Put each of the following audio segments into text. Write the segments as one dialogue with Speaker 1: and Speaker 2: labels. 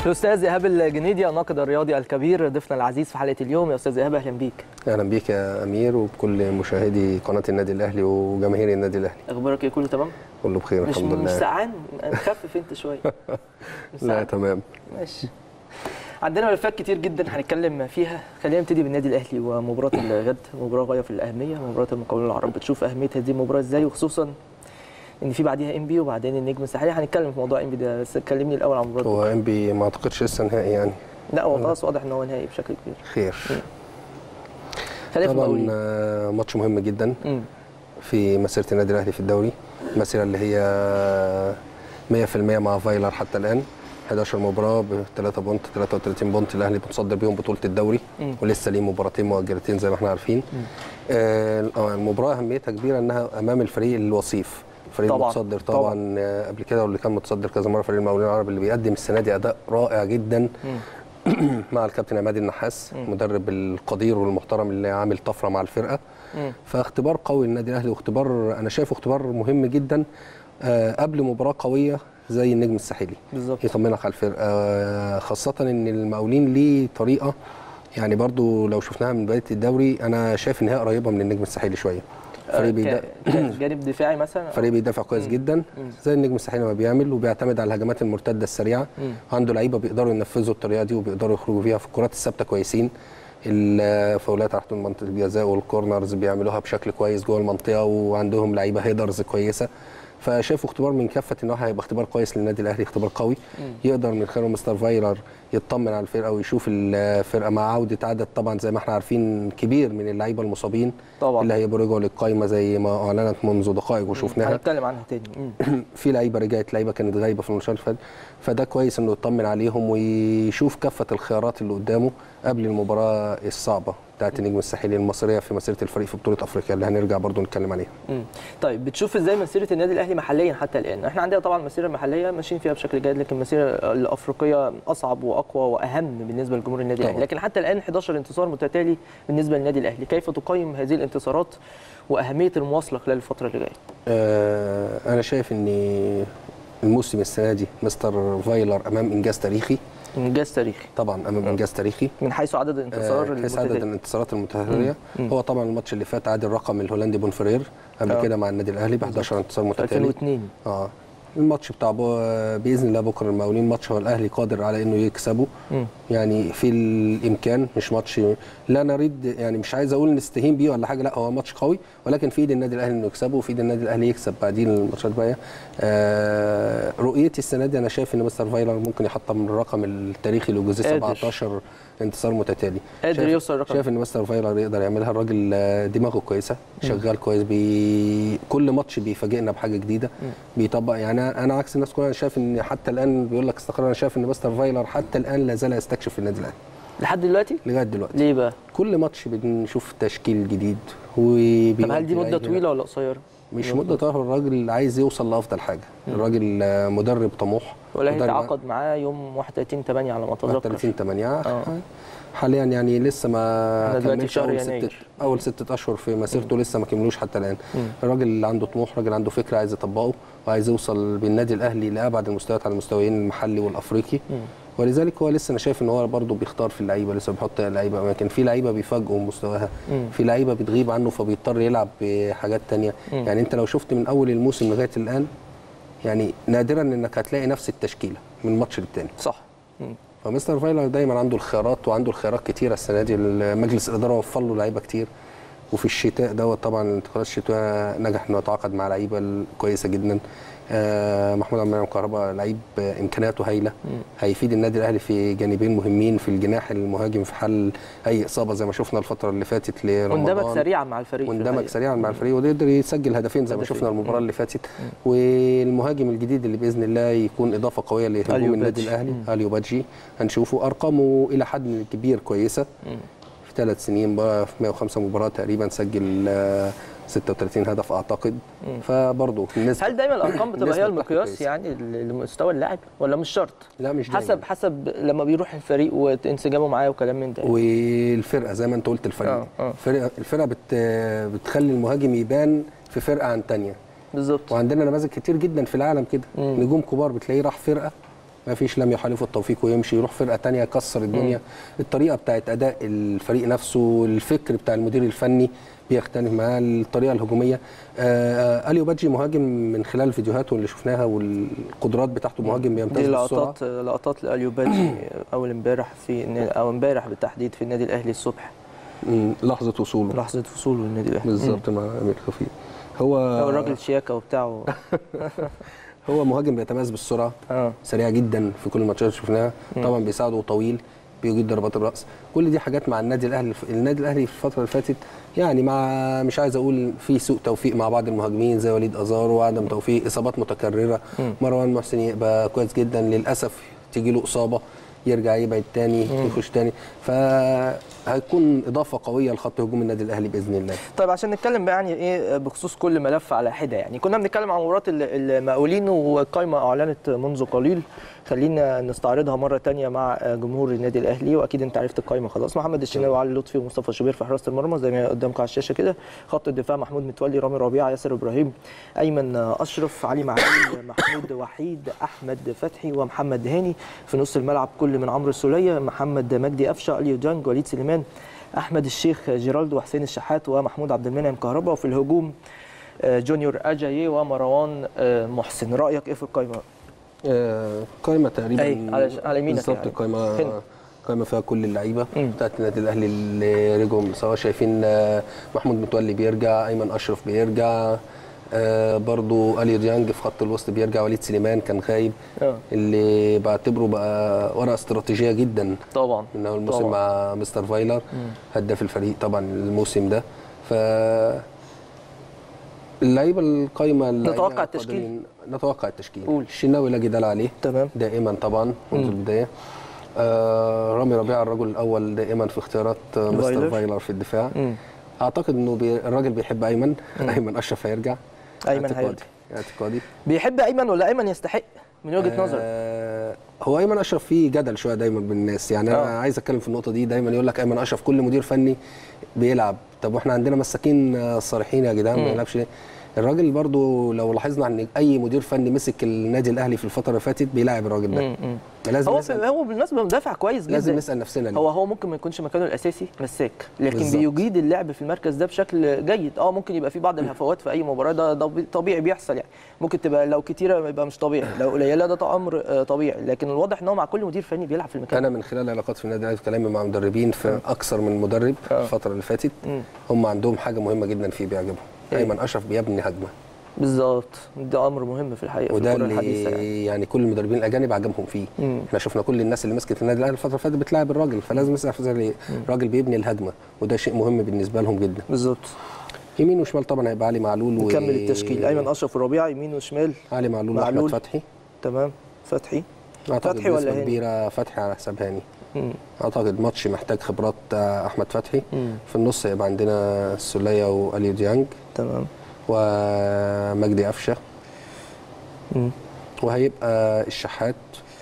Speaker 1: الاستاذ ايهاب الجنيدي الناقد الرياضي الكبير ضيفنا العزيز في حلقه اليوم يا استاذ ايهاب اهلا بيك
Speaker 2: اهلا بيك يا امير وبكل مشاهدي قناه النادي الاهلي وجماهير النادي الاهلي
Speaker 1: اخبارك ايه كله تمام
Speaker 2: كله بخير
Speaker 1: مش
Speaker 2: الحمد
Speaker 1: مش
Speaker 2: لله
Speaker 1: سقعان خفف انت شويه مش
Speaker 2: لا
Speaker 1: سقعان.
Speaker 2: تمام
Speaker 1: ماشي عندنا ملفات كتير جدا هنتكلم فيها خلينا نبتدي بالنادي الاهلي ومباراه الغد مباراه غايه في الاهميه مباراه المقاولون العرب بتشوف اهميه هذه المباراه ازاي وخصوصا ان في بعديها انبي وبعدين النجم الساحلي هنتكلم في موضوع انبي ده بس كلمني الاول عن مباراه
Speaker 2: هو ام بي ما اعتقدش لسه نهائي يعني
Speaker 1: لا هو خلاص واضح ان هو نهائي بشكل كبير
Speaker 2: خير
Speaker 1: خلينا في
Speaker 2: طبعا
Speaker 1: المقاولين
Speaker 2: آه، ماتش مهم جدا
Speaker 1: مم.
Speaker 2: في مسيره النادي الاهلي في الدوري المسيره اللي هي 100% مع فايلر حتى الان 11 مباراه ب 3 بونت 33 بونت الاهلي متصدر بيهم بطوله الدوري
Speaker 1: مم.
Speaker 2: ولسه ليه مباراتين مؤجلتين زي ما احنا عارفين آه آه، المباراه اهميتها كبيره انها امام الفريق الوصيف الفريق
Speaker 1: طبعاً،
Speaker 2: المتصدر
Speaker 1: طبعاً.
Speaker 2: طبعا, آه، قبل كده واللي كان متصدر كذا مره فريق المقاولين العرب اللي بيقدم السنه دي اداء رائع جدا
Speaker 1: مم.
Speaker 2: مع الكابتن عماد النحاس
Speaker 1: مم.
Speaker 2: المدرب القدير والمحترم اللي عامل طفره مع الفرقه
Speaker 1: مم.
Speaker 2: فاختبار قوي للنادي الاهلي واختبار انا شايفه اختبار مهم جدا آه، قبل مباراه قويه زي النجم الساحلي
Speaker 1: بالظبط
Speaker 2: يطمنك على الفرقه آه، خاصه ان المقاولين ليه طريقه يعني برضو لو شفناها من بدايه الدوري انا شايف ان هي قريبه من النجم الساحلي شويه فريق
Speaker 1: آه،
Speaker 2: بيدا...
Speaker 1: ك- ك- جانب دفاعي مثلا
Speaker 2: فريق بيدافع كويس
Speaker 1: مم.
Speaker 2: جدا
Speaker 1: مم.
Speaker 2: زي النجم الساحلي ما بيعمل وبيعتمد على الهجمات المرتده السريعه
Speaker 1: مم.
Speaker 2: عنده لعيبه بيقدروا ينفذوا الطريقه دي وبيقدروا يخرجوا فيها في الكرات الثابته كويسين الفاولات تحت منطقه الجزاء والكورنرز بيعملوها بشكل كويس جوه المنطقه وعندهم لعيبه هيدرز كويسه فشايفه اختبار من كافه النواحي هيبقى اختبار كويس للنادي الاهلي اختبار قوي
Speaker 1: مم.
Speaker 2: يقدر من خلاله مستر فايلر يطمن على الفرقه ويشوف الفرقه مع عوده عدد طبعا زي ما احنا عارفين كبير من اللعيبه المصابين
Speaker 1: طبعا
Speaker 2: اللي هيبقوا رجعوا للقايمه زي ما اعلنت منذ دقائق وشفناها
Speaker 1: هنتكلم عنها تاني مم.
Speaker 2: في لعيبه رجعت لعيبه كانت غايبه في الماتش اللي فات فده كويس انه يطمن عليهم ويشوف كافه الخيارات اللي قدامه قبل المباراه الصعبه بتاعت النجم الساحلي المصريه في مسيره الفريق في بطوله افريقيا اللي هنرجع برضو نتكلم عليها
Speaker 1: مم. طيب بتشوف ازاي مسيره النادي الاهلي محليا حتى الان احنا عندنا طبعا مسيره محليه ماشيين فيها بشكل جيد لكن المسيره الافريقيه اصعب واقوى واهم بالنسبه لجمهور النادي الاهلي
Speaker 2: طبعاً.
Speaker 1: لكن حتى الان 11 انتصار متتالي بالنسبه للنادي الاهلي كيف تقيم هذه الانتصارات واهميه المواصله خلال الفتره اللي جايه
Speaker 2: آه انا شايف ان الموسم السنه دي مستر فايلر امام انجاز تاريخي
Speaker 1: انجاز تاريخي
Speaker 2: طبعا امام انجاز تاريخي
Speaker 1: من حيث عدد الانتصار
Speaker 2: آه، حيث عدد
Speaker 1: المتتالي
Speaker 2: الانتصارات المتتاليه
Speaker 1: مم.
Speaker 2: هو طبعا الماتش اللي فات عادل رقم الهولندي بونفرير قبل
Speaker 1: آه.
Speaker 2: كده مع النادي الاهلي ب 11 انتصار
Speaker 1: في
Speaker 2: متتالي
Speaker 1: 2002
Speaker 2: اه الماتش بتاع بو... باذن الله بكره المقاولين ماتش هو الاهلي قادر على انه يكسبه
Speaker 1: مم.
Speaker 2: يعني في الامكان مش ماتش لا نريد يعني مش عايز اقول نستهين بيه ولا حاجه لا هو ماتش قوي ولكن في ايد النادي الاهلي انه يكسبه وفي ايد النادي الاهلي يكسب بعدين الماتشات بقى آه رؤيتي السنه دي انا شايف ان مستر فايلر ممكن يحطم الرقم التاريخي لجوزيه
Speaker 1: قادر.
Speaker 2: 17 انتصار متتالي
Speaker 1: قادر
Speaker 2: شايف-
Speaker 1: يوصل الرقم
Speaker 2: شايف ان مستر فايلر يقدر يعملها الراجل آه، دماغه كويسه شغال كويس بي كل ماتش بيفاجئنا بحاجه جديده بيطبق يعني انا أنا عكس الناس كلها انا شايف ان حتى الان بيقول لك استقرار انا شايف ان مستر فايلر حتى الان لا زال يستكشف النادي الاهلي
Speaker 1: لحد دلوقتي
Speaker 2: لغايه دلوقتي
Speaker 1: ليه بقى
Speaker 2: كل ماتش بنشوف تشكيل جديد
Speaker 1: طب
Speaker 2: وبيودي
Speaker 1: هل دي مده
Speaker 2: لعيبة.
Speaker 1: طويله ولا قصيره
Speaker 2: مش مده طويله الراجل عايز يوصل لافضل حاجه الراجل آه، مدرب طموح
Speaker 1: ولا
Speaker 2: مدرب
Speaker 1: هيتعاقد معاه يوم 31 8 على ما اتذكر
Speaker 2: 31 8
Speaker 1: آه.
Speaker 2: حاليا يعني لسه ما
Speaker 1: احنا دلوقتي في
Speaker 2: كملش
Speaker 1: شهر
Speaker 2: اول ستة
Speaker 1: يناير.
Speaker 2: اول ستة اشهر في مسيرته لسه ما كملوش حتى الان
Speaker 1: مم.
Speaker 2: الراجل اللي عنده طموح راجل عنده فكره عايز يطبقه وعايز يوصل بالنادي الاهلي لابعد المستويات على المستويين المحلي والافريقي
Speaker 1: مم.
Speaker 2: ولذلك هو لسه انا شايف ان هو برضه بيختار في اللعيبه لسه بيحط لعيبه اماكن في لعيبه بيفاجئوا مستواها
Speaker 1: مم.
Speaker 2: في لعيبه بتغيب عنه فبيضطر يلعب بحاجات تانية
Speaker 1: مم.
Speaker 2: يعني انت لو شفت من اول الموسم لغايه الان يعني نادرا انك هتلاقي نفس التشكيله من ماتش للتاني
Speaker 1: صح مم.
Speaker 2: فمستر فايلر دايما عنده الخيارات وعنده الخيارات كتيره السنه دي مجلس الاداره وفر له لعيبه كتير وفي الشتاء دوت طبعا الانتقالات الشتويه نجح انه يتعاقد مع لعيبه كويسه جدا آه محمود عبد المنعم كهربا لعيب آه، امكانياته هايله هيفيد النادي الاهلي في جانبين مهمين في الجناح المهاجم في حل اي اصابه زي ما شفنا الفتره اللي فاتت لرمضان
Speaker 1: واندمج سريعا مع الفريق في
Speaker 2: واندمج
Speaker 1: الحقيقة.
Speaker 2: سريعا مع الفريق ويقدر يسجل هدفين زي ما
Speaker 1: هدفين.
Speaker 2: شفنا المباراه
Speaker 1: مم.
Speaker 2: اللي فاتت والمهاجم الجديد اللي باذن الله يكون اضافه قويه
Speaker 1: أليو
Speaker 2: لهجوم النادي
Speaker 1: بادجي.
Speaker 2: الاهلي
Speaker 1: مم.
Speaker 2: اليو بادجي هنشوفه ارقامه الى حد كبير كويسه
Speaker 1: مم.
Speaker 2: في ثلاث سنين بقى في 105 مباراه تقريبا سجل آه، 36 هدف اعتقد
Speaker 1: مم.
Speaker 2: فبرضه النسبه
Speaker 1: هل دايما الارقام بتبقى
Speaker 2: النسبة
Speaker 1: هي
Speaker 2: بتاعته
Speaker 1: المقياس
Speaker 2: كويسة.
Speaker 1: يعني ل- لمستوى اللاعب ولا مش شرط
Speaker 2: لا مش دايما.
Speaker 1: حسب حسب لما بيروح الفريق وانسجامه معاه وكلام من ده
Speaker 2: والفرقه زي ما انت قلت الفريق
Speaker 1: آه، آه.
Speaker 2: الفرقه الفرقه بت بتخلي المهاجم يبان في فرقه عن تانية
Speaker 1: بالظبط
Speaker 2: وعندنا نماذج كتير جدا في العالم كده
Speaker 1: مم.
Speaker 2: نجوم كبار بتلاقيه راح فرقه ما فيش لم يحالفه التوفيق ويمشي يروح فرقه تانية يكسر الدنيا الطريقه بتاعت اداء الفريق نفسه الفكر بتاع المدير الفني بيختلف معاه الطريقه الهجوميه آه اليو بادجي مهاجم من خلال فيديوهاته اللي شفناها والقدرات بتاعته مهاجم
Speaker 1: دي
Speaker 2: بيمتاز بالسرعه
Speaker 1: لقطات لقطات لاليو بادجي اول امبارح في او امبارح بالتحديد في النادي الاهلي الصبح
Speaker 2: مم، لحظه وصوله
Speaker 1: لحظه وصوله للنادي الاهلي
Speaker 2: بالظبط مع امير خفيف هو
Speaker 1: هو الراجل شياكه وبتاعه
Speaker 2: هو مهاجم بيتميز بالسرعه
Speaker 1: اه
Speaker 2: سريع جدا في كل الماتشات اللي شفناها طبعا بيساعده طويل بيجيد ضربات الراس كل دي حاجات مع النادي الاهلي النادي الاهلي في الفتره اللي فاتت يعني مع مش عايز اقول في سوء توفيق مع بعض المهاجمين زي وليد ازارو وعدم توفيق اصابات متكرره مروان محسن يبقى كويس جدا للاسف تيجي له اصابه يرجع يبعد تاني يخش تاني فهيكون اضافه قويه لخط هجوم النادي الاهلي باذن الله
Speaker 1: طيب عشان نتكلم بقى يعني ايه بخصوص كل ملف على حده يعني كنا بنتكلم عن مباراه ال- المقاولين والقائمه اعلنت منذ قليل خلينا نستعرضها مره تانية مع جمهور النادي الاهلي واكيد انت عرفت القائمه خلاص محمد الشناوي وعلي لطفي ومصطفى شوبير في حراسه المرمى زي ما قدامك على الشاشه كده خط الدفاع محمود متولي رامي ربيعه ياسر ابراهيم ايمن اشرف علي معلول محمود وحيد احمد فتحي ومحمد هاني في نص الملعب كل من عمرو السوليه محمد مجدي قفشه اليو جانج وليد سليمان احمد الشيخ جيرالدو وحسين الشحات ومحمود عبد المنعم كهربا وفي الهجوم آه، جونيور اجايي ومروان آه، محسن رايك ايه في القائمه
Speaker 2: آه، قائمه تقريبا
Speaker 1: أي، على- على يمينك
Speaker 2: بالظبط
Speaker 1: يعني.
Speaker 2: قائمه
Speaker 1: هنا.
Speaker 2: قائمه فيها كل اللعيبه
Speaker 1: مم.
Speaker 2: بتاعت النادي الاهلي اللي رجعوا سواء شايفين آه، محمود متولي بيرجع ايمن اشرف بيرجع آه، برضو اليو ديانج في خط الوسط بيرجع وليد سليمان كان غايب
Speaker 1: اه
Speaker 2: اللي بعتبره بقى ورقه استراتيجيه جدا
Speaker 1: طبعا
Speaker 2: من اول موسم
Speaker 1: طبعاً.
Speaker 2: مع مستر فايلر هداف الفريق طبعا الموسم ده ف اللعيبه القايمه اللعيبة
Speaker 1: نتوقع التشكيل.
Speaker 2: القادمين- نتوقع التشكيل
Speaker 1: قول.
Speaker 2: الشناوي لا جدال عليه
Speaker 1: تمام
Speaker 2: دائما طبعا منذ البدايه آه رامي ربيعه الرجل الاول دائما في اختيارات آه،
Speaker 1: فايلر.
Speaker 2: مستر فايلر في الدفاع
Speaker 1: مم.
Speaker 2: اعتقد انه بي الراجل بيحب ايمن ايمن اشرف هيرجع
Speaker 1: أيمن
Speaker 2: اعتقادي
Speaker 1: هيرجع.
Speaker 2: اعتقادي
Speaker 1: بيحب ايمن ولا ايمن يستحق من وجهه نظرك
Speaker 2: آه هو ايمن اشرف فيه جدل شويه دايما بالناس يعني
Speaker 1: آه.
Speaker 2: انا عايز اتكلم في النقطه دي دايما يقول لك ايمن اشرف كل مدير فني بيلعب طب واحنا عندنا مساكين آه، صالحين يا جدعان ما يلعبش ليه الراجل برضو لو لاحظنا ان اي مدير فني مسك النادي الاهلي في الفتره اللي فاتت بيلاعب الراجل ده
Speaker 1: مم، مم.
Speaker 2: لازم
Speaker 1: هو
Speaker 2: نسأل
Speaker 1: في هو بالمناسبه مدافع كويس جدا
Speaker 2: لازم نسال نفسنا ليه
Speaker 1: هو هو ممكن ما يكونش مكانه الاساسي مساك لكن
Speaker 2: بالظبط.
Speaker 1: بيجيد اللعب في المركز ده بشكل جيد اه ممكن يبقى في بعض الهفوات في اي مباراه ده ده طبيعي بيحصل يعني ممكن تبقى لو كتيره يبقى مش طبيعي لو قليله ده امر آه، طبيعي لكن الواضح ان هو مع كل مدير فني بيلعب في المكان
Speaker 2: انا من خلال علاقات في النادي الاهلي كلامي مع مدربين في اكثر من مدرب
Speaker 1: آه.
Speaker 2: الفتره اللي فاتت
Speaker 1: مم.
Speaker 2: هم عندهم حاجه مهمه جدا فيه بيعجبهم
Speaker 1: إيه؟
Speaker 2: ايمن اشرف بيبني هجمه
Speaker 1: بالظبط ده امر مهم في الحقيقه
Speaker 2: وده
Speaker 1: في الكره الحديثه يعني.
Speaker 2: اللي يعني كل المدربين الاجانب عجبهم فيه
Speaker 1: مم.
Speaker 2: احنا شفنا كل الناس اللي مسكت النادي الاهلي الفتره اللي فاتت بتلاعب الراجل فلازم نسال في ذلك الراجل بيبني الهجمه وده شيء مهم بالنسبه لهم جدا
Speaker 1: بالظبط
Speaker 2: يمين وشمال طبعا هيبقى علي معلول و...
Speaker 1: نكمل التشكيل ايمن اشرف وربيعه يمين وشمال
Speaker 2: علي معلول,
Speaker 1: معلول.
Speaker 2: واحمد فتحي
Speaker 1: تمام فتحي
Speaker 2: اعتقد
Speaker 1: فتحي ولا
Speaker 2: بنسبة
Speaker 1: هاني؟
Speaker 2: كبيره فتحي على حساب هاني
Speaker 1: مم.
Speaker 2: اعتقد ماتش محتاج خبرات آه، احمد فتحي
Speaker 1: مم.
Speaker 2: في النص هيبقى عندنا السوليه واليو ديانج
Speaker 1: تمام
Speaker 2: ومجدي قفشه
Speaker 1: مم.
Speaker 2: وهيبقى الشحات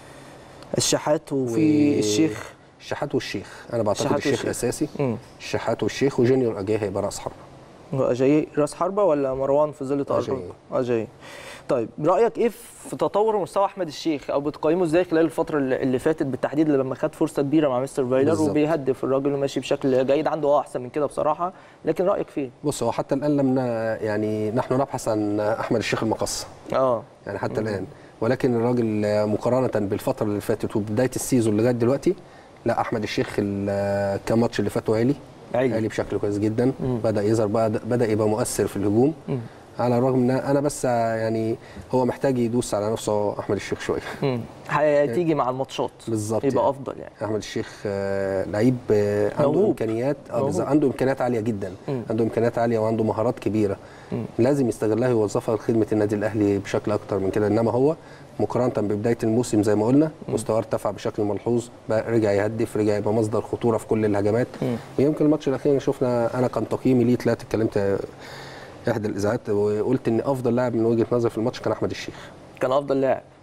Speaker 1: الشحات وفي
Speaker 2: و-
Speaker 1: الشيخ
Speaker 2: الشحات والشيخ انا بعتقد
Speaker 1: الشحات
Speaker 2: الشيخ
Speaker 1: والشيخ.
Speaker 2: اساسي
Speaker 1: مم.
Speaker 2: الشحات والشيخ وجونيور اجاي هيبقى راس حربه
Speaker 1: اجاي راس حربه ولا مروان في ظل تألق
Speaker 2: أجاي.
Speaker 1: اجاي طيب رايك ايه في تطور مستوى احمد الشيخ او بتقيمه ازاي خلال الفتره اللي اللي فاتت بالتحديد لما خد فرصه كبيره مع مستر فايلر
Speaker 2: بالظبط.
Speaker 1: وبيهدف الراجل وماشي بشكل جيد عنده اه احسن من كده بصراحه لكن رايك فيه
Speaker 2: بص هو حتى الان لم ن- يعني نحن نبحث عن احمد الشيخ المقص
Speaker 1: اه
Speaker 2: يعني حتى الان ولكن الراجل آه، مقارنه بالفتره اللي فاتت وبدايه السيزون لغايه دلوقتي لا احمد الشيخ ال- كام ماتش اللي فاتوا عالي
Speaker 1: عالي.
Speaker 2: عالي بشكل كويس جدا
Speaker 1: مم.
Speaker 2: بدا يظهر بقى بدا يبقى مؤثر في الهجوم
Speaker 1: مم.
Speaker 2: على الرغم ان انا بس آه، يعني هو محتاج يدوس على نفسه احمد الشيخ شويه
Speaker 1: مم. هتيجي مع الماتشات
Speaker 2: بالظبط
Speaker 1: يبقى
Speaker 2: يعني.
Speaker 1: افضل يعني
Speaker 2: احمد الشيخ آه، لعيب آه، عنده
Speaker 1: موهوب.
Speaker 2: امكانيات اه
Speaker 1: موهوب.
Speaker 2: بالظبط عنده امكانيات عاليه جدا
Speaker 1: مم.
Speaker 2: عنده امكانيات عاليه وعنده مهارات كبيره
Speaker 1: مم.
Speaker 2: لازم يستغلها ويوظفها لخدمه النادي الاهلي بشكل اكتر من كده انما هو مقارنه ببدايه الموسم زي ما قلنا مستواه ارتفع بشكل ملحوظ بقى رجع يهدف رجع يبقى مصدر خطوره في كل الهجمات
Speaker 1: مم.
Speaker 2: ويمكن الماتش الاخير شفنا انا كان تقييمي ليه طلعت اتكلمت آه، احدى الاذاعات وقلت ان افضل لاعب من وجهه نظري في الماتش كان احمد الشيخ
Speaker 1: كان افضل لاعب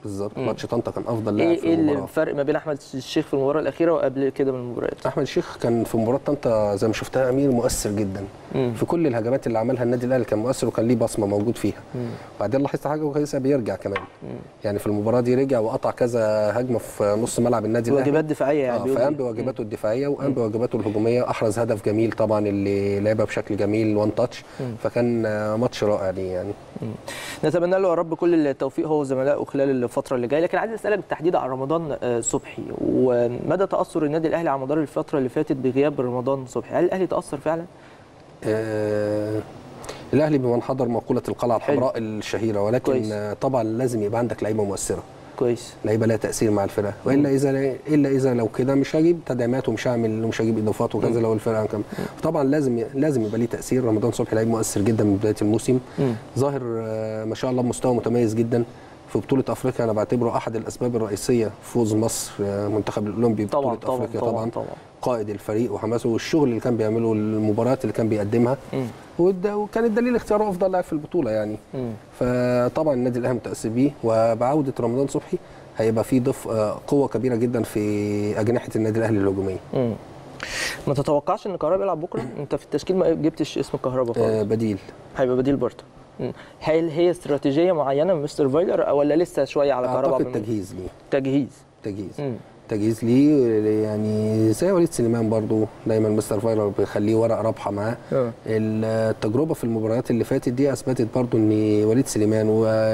Speaker 2: بالظبط ماتش طنطا كان افضل لاعب
Speaker 1: ايه
Speaker 2: في
Speaker 1: ايه
Speaker 2: المباراه
Speaker 1: الفرق ما بين احمد الشيخ في المباراه الاخيره وقبل كده من المباريات
Speaker 2: احمد الشيخ كان في مباراه طنطا زي ما شفتها امير مؤثر جدا
Speaker 1: مم.
Speaker 2: في كل الهجمات اللي عملها النادي الاهلي كان مؤثر وكان ليه بصمه موجود فيها بعدين لاحظت حاجه كويسه بيرجع كمان يعني في المباراه دي رجع وقطع كذا هجمه في نص ملعب النادي الاهلي
Speaker 1: واجبات دفاعيه يعني
Speaker 2: آه
Speaker 1: بيقول
Speaker 2: فقام
Speaker 1: لي.
Speaker 2: بواجباته الدفاعيه وقام بواجباته الهجوميه احرز هدف جميل طبعا اللي لعبها بشكل جميل وان تاتش فكان آه، ماتش رائع ليه يعني
Speaker 1: نتمنى له يا رب كل التوفيق هو وزملائه خلال الفتره اللي جايه لكن عايز اسالك بالتحديد عن رمضان آه، صبحي ومدى تاثر النادي الاهلي على مدار الفتره اللي فاتت بغياب رمضان صبحي هل الاهلي تاثر فعلا
Speaker 2: آه الاهلي بمن حضر مقوله القلعه
Speaker 1: حلو.
Speaker 2: الحمراء الشهيره ولكن
Speaker 1: كويس.
Speaker 2: آه طبعا لازم يبقى عندك لعيبه مؤثره
Speaker 1: كويس
Speaker 2: لعيبه لها تاثير مع الفرقه والا اذا الا اذا لو كده مش هجيب تدعيمات ومش هعمل ومش هجيب اضافات وكذا لو الفرقه كم طبعا لازم لازم يبقى ليه تاثير رمضان صبحي لعيب مؤثر جدا من بدايه الموسم
Speaker 1: مم.
Speaker 2: ظاهر آه، ما شاء الله بمستوى متميز جدا في بطولة افريقيا انا بعتبره احد الاسباب الرئيسية في فوز مصر آه، منتخب الاولمبي
Speaker 1: طبعا
Speaker 2: ببطولة
Speaker 1: طبعا
Speaker 2: افريقيا
Speaker 1: طبعا
Speaker 2: طبعا,
Speaker 1: طبعا
Speaker 2: قائد الفريق وحماسه والشغل اللي كان بيعمله المباريات اللي كان بيقدمها
Speaker 1: مم.
Speaker 2: وده- وكان الدليل اختياره افضل لاعب في البطولة يعني
Speaker 1: مم.
Speaker 2: فطبعا النادي الاهلي متاثر بيه وبعوده رمضان صبحي هيبقى في ضف آه، قوه كبيره جدا في اجنحه النادي الاهلي الهجوميه
Speaker 1: مم. ما تتوقعش ان كهربا يلعب بكره انت في التشكيل ما جبتش اسم كهربا
Speaker 2: آه،
Speaker 1: خالص
Speaker 2: بديل
Speaker 1: هيبقى بديل برضه مم. هل هي استراتيجيه معينه من مستر فايلر ولا لسه شويه على كهربا
Speaker 2: اعتقد
Speaker 1: من-
Speaker 2: تجهيز ليه
Speaker 1: تجهيز
Speaker 2: تجهيز
Speaker 1: مم.
Speaker 2: تجهيز ليه يعني زي وليد سليمان برضو دايما مستر فايلر بيخليه ورقه رابحه معاه
Speaker 1: آه.
Speaker 2: التجربه في المباريات اللي فاتت دي اثبتت برضو ان وليد سليمان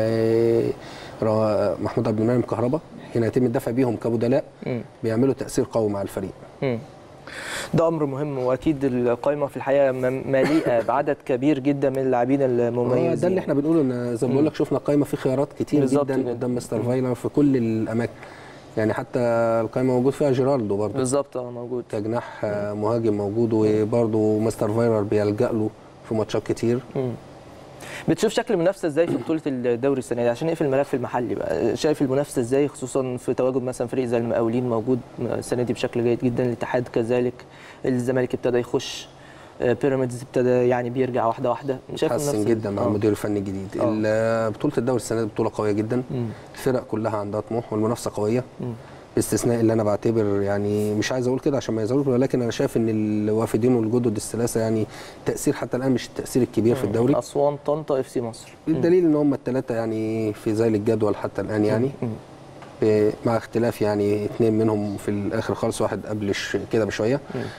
Speaker 2: ومحمود عبد المنعم كهربا هنا يتم الدفع بيهم كبدلاء
Speaker 1: مم.
Speaker 2: بيعملوا تاثير قوي مع الفريق
Speaker 1: مم. ده امر مهم واكيد القائمه في الحقيقه م- مليئه بعدد كبير جدا من اللاعبين
Speaker 2: آه،
Speaker 1: المميزين
Speaker 2: ده اللي احنا بنقوله ان زي ما بقول لك شفنا قائمه في خيارات كتير
Speaker 1: بالظبط
Speaker 2: جدا
Speaker 1: كده.
Speaker 2: قدام مستر فايلر في كل الاماكن يعني حتى القائمه موجود فيها جيرالدو برضه
Speaker 1: بالظبط اه موجود
Speaker 2: كجناح آه، مهاجم موجود وبرضه مستر فايلر بيلجأ له في ماتشات كتير
Speaker 1: مم. بتشوف شكل المنافسه ازاي في بطوله الدوري السنه دي عشان نقفل الملف المحلي بقى شايف المنافسه ازاي خصوصا في تواجد مثلا فريق زي المقاولين موجود السنه دي بشكل جيد جدا الاتحاد كذلك الزمالك ابتدى يخش آه، بيراميدز ابتدى يعني بيرجع واحده واحده شايف
Speaker 2: حسن
Speaker 1: المنافسة
Speaker 2: جدا مع
Speaker 1: آه.
Speaker 2: المدير الفني الجديد
Speaker 1: آه.
Speaker 2: ال- بطوله الدوري السنه دي بطوله قويه جدا
Speaker 1: مم.
Speaker 2: الفرق كلها عندها طموح والمنافسه قويه
Speaker 1: مم.
Speaker 2: باستثناء اللي انا بعتبر يعني مش عايز اقول كده عشان ما يزعلوش ولكن انا شايف ان الوافدين والجدد الثلاثه يعني تاثير حتى الان مش التاثير الكبير في الدوري
Speaker 1: اسوان طنطا اف سي مصر
Speaker 2: الدليل ان هم الثلاثه يعني في ذيل الجدول حتى الان يعني
Speaker 1: مم.
Speaker 2: ب- مع اختلاف يعني اثنين منهم في الاخر خالص واحد قبل ش- كده بشويه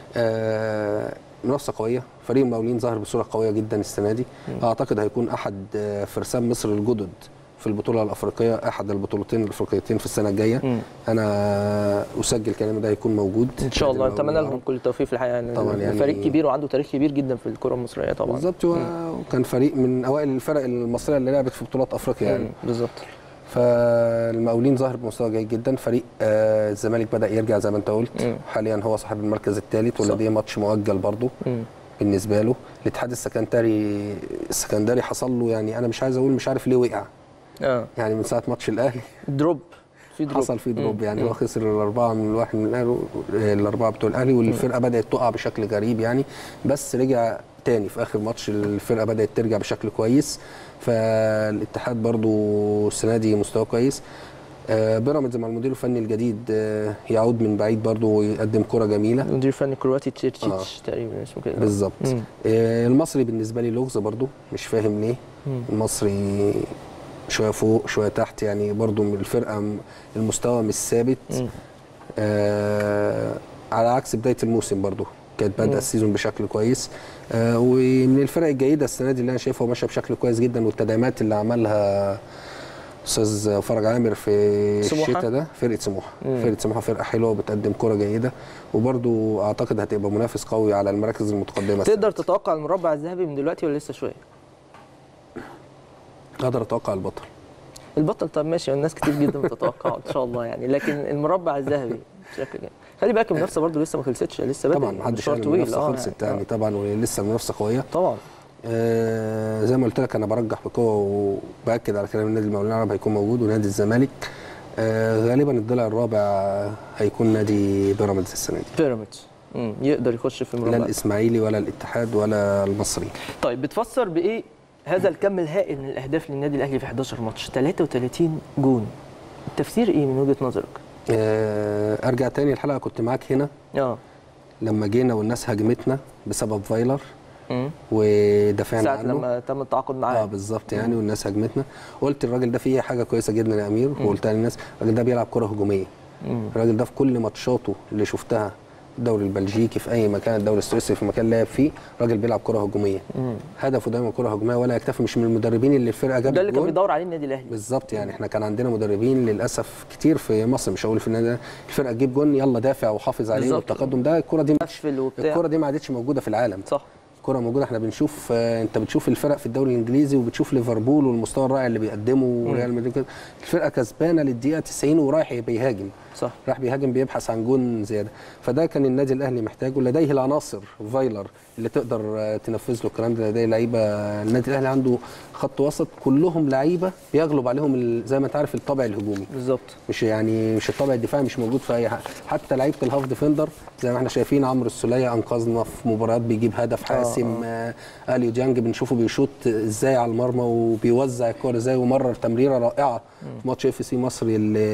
Speaker 2: آه منافسه قويه فريق المقاولين ظهر بصوره قويه جدا السنه دي اعتقد هيكون احد آه، فرسان مصر الجدد في البطوله الافريقيه احد البطولتين الافريقيتين في السنه الجايه
Speaker 1: مم.
Speaker 2: انا اسجل كلامي ده هيكون موجود
Speaker 1: ان شاء الله
Speaker 2: نادي
Speaker 1: نتمنى
Speaker 2: المقاولين
Speaker 1: لهم كل التوفيق في الحقيقه يعني
Speaker 2: طبعاً يعني-
Speaker 1: فريق كبير وعنده تاريخ كبير جدا في الكره المصريه طبعا
Speaker 2: بالظبط و- وكان فريق من اوائل الفرق المصريه اللي لعبت في بطولات افريقيا يعني
Speaker 1: مم. بالظبط
Speaker 2: فالمقاولين ظهر بمستوى جيد جدا فريق آه الزمالك بدا يرجع زي ما انت قلت
Speaker 1: مم.
Speaker 2: حاليا هو صاحب المركز الثالث
Speaker 1: صح.
Speaker 2: ولديه ماتش مؤجل برضه
Speaker 1: مم.
Speaker 2: بالنسبه له الاتحاد السكندري السكندري حصل له يعني انا مش عايز اقول مش عارف ليه وقع
Speaker 1: اه
Speaker 2: يعني من ساعه ماتش الاهلي
Speaker 1: دروب في دروب
Speaker 2: حصل فيه دروب
Speaker 1: مم.
Speaker 2: يعني
Speaker 1: مم.
Speaker 2: هو خسر الاربعه من الواحد من الاهلي الاربعه بتوع الاهلي والفرقه بدات تقع بشكل غريب يعني بس رجع تاني في اخر ماتش الفرقه بدات ترجع بشكل كويس فالاتحاد برضو السنه دي مستواه كويس آه، بيراميدز مع المدير الفني الجديد آه، يعود من بعيد برضو ويقدم كره جميله
Speaker 1: المدير الفني كرواتي تشيرتشيتش تقريبا اسمه كده
Speaker 2: بالظبط
Speaker 1: مم.
Speaker 2: آه، المصري بالنسبه لي لغز برضو مش فاهم ليه
Speaker 1: مم.
Speaker 2: المصري شويه فوق شويه تحت يعني برضو من الفرقه م- المستوى مش ثابت
Speaker 1: مم.
Speaker 2: آه على عكس بدايه الموسم برضو كانت
Speaker 1: مم.
Speaker 2: بادئه السيزون بشكل كويس آه ومن الفرق الجيده السنه دي اللي انا شايفها وماشيه بشكل كويس جدا والتدعيمات اللي عملها استاذ فرج عامر في
Speaker 1: سموحة؟
Speaker 2: الشتاء ده فرقه سموحه
Speaker 1: مم.
Speaker 2: فرقه سموحه فرقه حلوه وبتقدم كره جيده وبرضو اعتقد هتبقى منافس قوي على المراكز المتقدمه السنة
Speaker 1: تقدر تتوقع المربع الذهبي من دلوقتي ولا لسه شويه؟
Speaker 2: دي. اقدر اتوقع البطل
Speaker 1: البطل طب ماشي الناس كتير جدا بتتوقعه ان شاء الله يعني لكن المربع الذهبي بشكل جيد خلي بالك المنافسه برضه لسه ما خلصتش لسه بدري
Speaker 2: طبعا محدش
Speaker 1: مشوار
Speaker 2: قال
Speaker 1: طويل
Speaker 2: المنافسه
Speaker 1: اه
Speaker 2: خلصت
Speaker 1: يعني.
Speaker 2: يعني طبعا ولسه المنافسه قويه
Speaker 1: طبعا
Speaker 2: آه زي ما قلت لك انا برجح بقوه وباكد على كلام النادي المقاولين العرب هيكون موجود ونادي الزمالك آه غالبا الضلع الرابع هيكون نادي بيراميدز السنه دي
Speaker 1: بيراميدز مم. يقدر يخش في
Speaker 2: لا
Speaker 1: المربع
Speaker 2: الاسماعيلي ولا الاتحاد ولا المصري
Speaker 1: طيب بتفسر بايه هذا الكم الهائل من الاهداف للنادي الاهلي في 11 ماتش 33 جون التفسير ايه من وجهه نظرك؟
Speaker 2: آه، ارجع تاني الحلقه كنت معاك هنا
Speaker 1: اه
Speaker 2: لما جينا والناس هاجمتنا بسبب فايلر
Speaker 1: مم.
Speaker 2: ودافعنا
Speaker 1: ساعه
Speaker 2: عنه
Speaker 1: لما تم التعاقد
Speaker 2: اه
Speaker 1: معاه
Speaker 2: بالظبط يعني والناس هاجمتنا قلت الراجل ده فيه حاجه كويسه جدا يا امير وقلت للناس الراجل ده بيلعب كره هجوميه
Speaker 1: مم.
Speaker 2: الراجل ده في كل ماتشاته اللي شفتها الدوري البلجيكي في اي مكان الدوري السويسري في مكان لعب فيه راجل بيلعب كره هجوميه
Speaker 1: مم.
Speaker 2: هدفه دايما كره هجوميه ولا يكتفي مش من المدربين اللي الفرقه جابت
Speaker 1: ده اللي كان
Speaker 2: جول.
Speaker 1: بيدور عليه النادي الاهلي
Speaker 2: بالظبط يعني احنا كان عندنا مدربين للاسف كتير في مصر مش هقول في النادي الفرقه تجيب جون يلا دافع وحافظ عليه
Speaker 1: بالظبط.
Speaker 2: والتقدم ده الكره دي
Speaker 1: قفل وبتاع
Speaker 2: الكره دي ما عادتش موجوده في العالم
Speaker 1: صح
Speaker 2: الكره موجوده احنا بنشوف آه، انت بتشوف الفرق في الدوري الانجليزي وبتشوف ليفربول والمستوى الرائع اللي بيقدمه وريال مدريد كده. الفرقه كسبانه للدقيقه 90 ورايح بيهاجم
Speaker 1: صح
Speaker 2: راح بيهاجم بيبحث عن جون زياده فده كان النادي الاهلي محتاجه لديه العناصر فايلر اللي تقدر آه، تنفذ له الكلام ده لديه لعيبه النادي الاهلي عنده خط وسط كلهم لعيبه بيغلب عليهم ال- زي ما انت عارف الطابع الهجومي
Speaker 1: بالظبط
Speaker 2: مش يعني مش الطابع الدفاعي مش موجود في اي حاجه حتى لعيبه الهاف ديفندر زي ما احنا شايفين عمرو السوليه انقذنا في مباريات بيجيب هدف حاسم آه اليو ديانج بنشوفه بيشوط ازاي على المرمى وبيوزع الكوره ازاي ومرر تمريره رائعه في ماتش اف سي مصر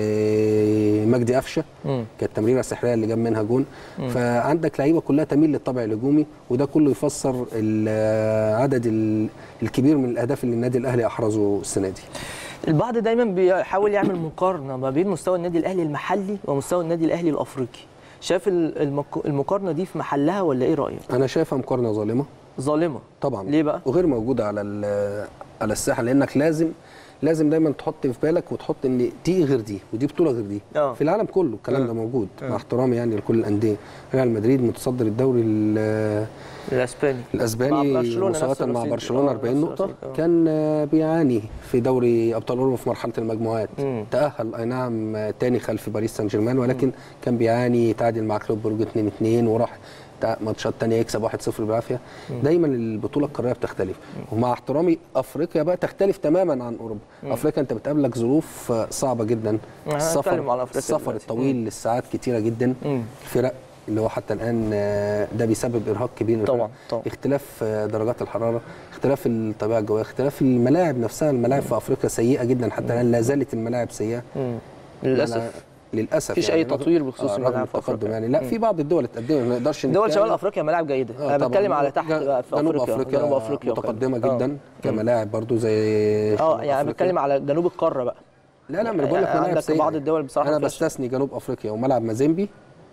Speaker 2: اللي مجدي قفشه
Speaker 1: مم.
Speaker 2: كانت تمريره سحريه اللي جاب منها جون فعندك لعيبه كلها تميل للطابع الهجومي وده كله يفسر العدد ال- الكبير من الاهداف اللي النادي الاهلي احرزه السنه دي
Speaker 1: البعض دايما بيحاول يعمل مقارنه ما بين مستوى النادي الاهلي المحلي ومستوى النادي الاهلي الافريقي شايف ال- المق- المقارنه دي في محلها ولا ايه رايك
Speaker 2: انا شايفها مقارنه ظالمه
Speaker 1: ظالمه
Speaker 2: طبعا
Speaker 1: ليه بقى
Speaker 2: وغير موجوده على ال- على الساحه لانك لازم لازم دايما تحط في بالك وتحط ان دي غير دي ودي بطوله غير دي
Speaker 1: آه.
Speaker 2: في العالم كله الكلام
Speaker 1: آه.
Speaker 2: ده موجود
Speaker 1: آه.
Speaker 2: مع احترامي يعني لكل الانديه ريال مدريد متصدر الدوري ال-
Speaker 1: الاسباني مع
Speaker 2: الاسباني
Speaker 1: برشلونة نفس
Speaker 2: مساواة مع
Speaker 1: الرصيد.
Speaker 2: برشلونه
Speaker 1: آه،
Speaker 2: 40
Speaker 1: نفس
Speaker 2: نقطه
Speaker 1: الرصيد. آه.
Speaker 2: كان آه، بيعاني في دوري ابطال اوروبا في مرحله المجموعات
Speaker 1: مم.
Speaker 2: تاهل اي نعم آه، تاني خلف باريس سان جيرمان ولكن كان بيعاني تعادل مع كلوب بروج 2 2 وراح تع- ماتشات تانية يكسب 1-0 بالعافيه دايما البطوله القاريه بتختلف ومع احترامي افريقيا بقى تختلف تماما عن اوروبا افريقيا انت بتقابلك ظروف آه، صعبه جدا
Speaker 1: هنتكلم على أفريقيا
Speaker 2: السفر
Speaker 1: دلوقتي.
Speaker 2: الطويل
Speaker 1: مم.
Speaker 2: للساعات كتيره جدا
Speaker 1: مم.
Speaker 2: الفرق اللي هو حتى الان آه، ده بيسبب ارهاق كبير
Speaker 1: طبعاً،
Speaker 2: للفرق.
Speaker 1: طبعاً.
Speaker 2: اختلاف آه، درجات الحراره اختلاف الطبيعه الجويه اختلاف الملاعب نفسها الملاعب في افريقيا سيئه جدا حتى الان لا زالت الملاعب سيئه
Speaker 1: مم. للاسف
Speaker 2: أنا- للاسف
Speaker 1: مفيش
Speaker 2: يعني
Speaker 1: أي تطوير بخصوص
Speaker 2: آه،
Speaker 1: الملاعب
Speaker 2: رغم
Speaker 1: في
Speaker 2: التقدم
Speaker 1: أفريقيا.
Speaker 2: يعني لا
Speaker 1: مم.
Speaker 2: في بعض الدول اتقدمت ما نقدرش
Speaker 1: دول
Speaker 2: نتكلم.
Speaker 1: شمال افريقيا ملاعب جيده
Speaker 2: آه،
Speaker 1: انا
Speaker 2: طبعاً.
Speaker 1: بتكلم على تحت
Speaker 2: جن-
Speaker 1: بقى في
Speaker 2: جنوب
Speaker 1: افريقيا
Speaker 2: افريقيا
Speaker 1: جنوب افريقيا وكده.
Speaker 2: متقدمه
Speaker 1: آه.
Speaker 2: جدا كملاعب برضو زي
Speaker 1: اه
Speaker 2: شمال
Speaker 1: يعني انا
Speaker 2: أفريقيا.
Speaker 1: بتكلم على جنوب القاره بقى
Speaker 2: لا لا ما انا بقول لك
Speaker 1: يعني
Speaker 2: ملاعب
Speaker 1: عندك
Speaker 2: سيئة.
Speaker 1: بعض الدول بصراحة
Speaker 2: انا
Speaker 1: ما فيهاش-
Speaker 2: بستثني جنوب افريقيا وملعب مازيمبي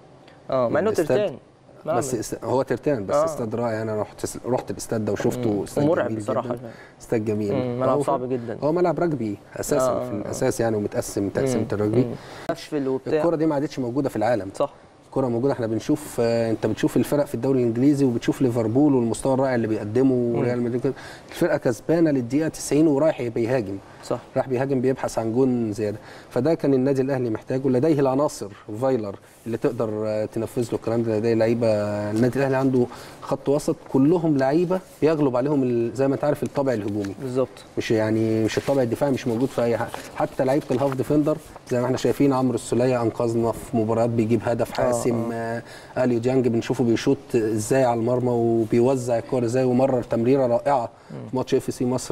Speaker 1: اه مع انه
Speaker 2: الاستاد-
Speaker 1: ترتان نعم.
Speaker 2: بس است... هو ترتان بس
Speaker 1: آه.
Speaker 2: استاد رائع انا رحت رحت الاستاد ده وشفته استاد
Speaker 1: ومرعب
Speaker 2: جميل
Speaker 1: بصراحة.
Speaker 2: جدا. استاد جميل
Speaker 1: مم، ملعب
Speaker 2: هو-
Speaker 1: صعب جدا.
Speaker 2: هو ملعب رجبي اساسا
Speaker 1: آه.
Speaker 2: في الاساس يعني ومتقسم تقسيمه الرجبي
Speaker 1: قفل وبتاع
Speaker 2: الكره دي ما عادتش موجوده في العالم
Speaker 1: صح
Speaker 2: الكره موجوده احنا بنشوف آه، انت بتشوف الفرق في الدوري الانجليزي وبتشوف ليفربول والمستوى الرائع اللي بيقدمه وريال مدريد كده. الفرقه كسبانه للدقيقه 90 ورايح بيهاجم
Speaker 1: صح
Speaker 2: راح بيهاجم بيبحث عن جون زياده فده كان النادي الاهلي محتاجه لديه العناصر فايلر اللي تقدر آه، تنفذ له الكلام ده لديه لعيبه النادي الاهلي عنده خط وسط كلهم لعيبه بيغلب عليهم ال- زي ما انت عارف الطابع الهجومي
Speaker 1: بالظبط
Speaker 2: مش يعني مش الطابع الدفاعي مش موجود في اي حاجه حتى لعيبه الهاف ديفندر زي ما احنا شايفين عمرو السوليه انقذنا في مباريات بيجيب هدف حاسم آه اليو ديانج بنشوفه بيشوط ازاي على المرمى وبيوزع الكوره ازاي ومرر تمريره رائعه في ماتش اف سي مصر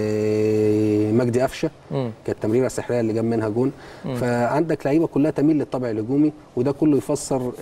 Speaker 2: اللي مجدي قفشه
Speaker 1: مم.
Speaker 2: كانت تمريره سحريه اللي جاب منها جون فعندك لعيبه كلها تميل للطابع الهجومي وده كله يفسر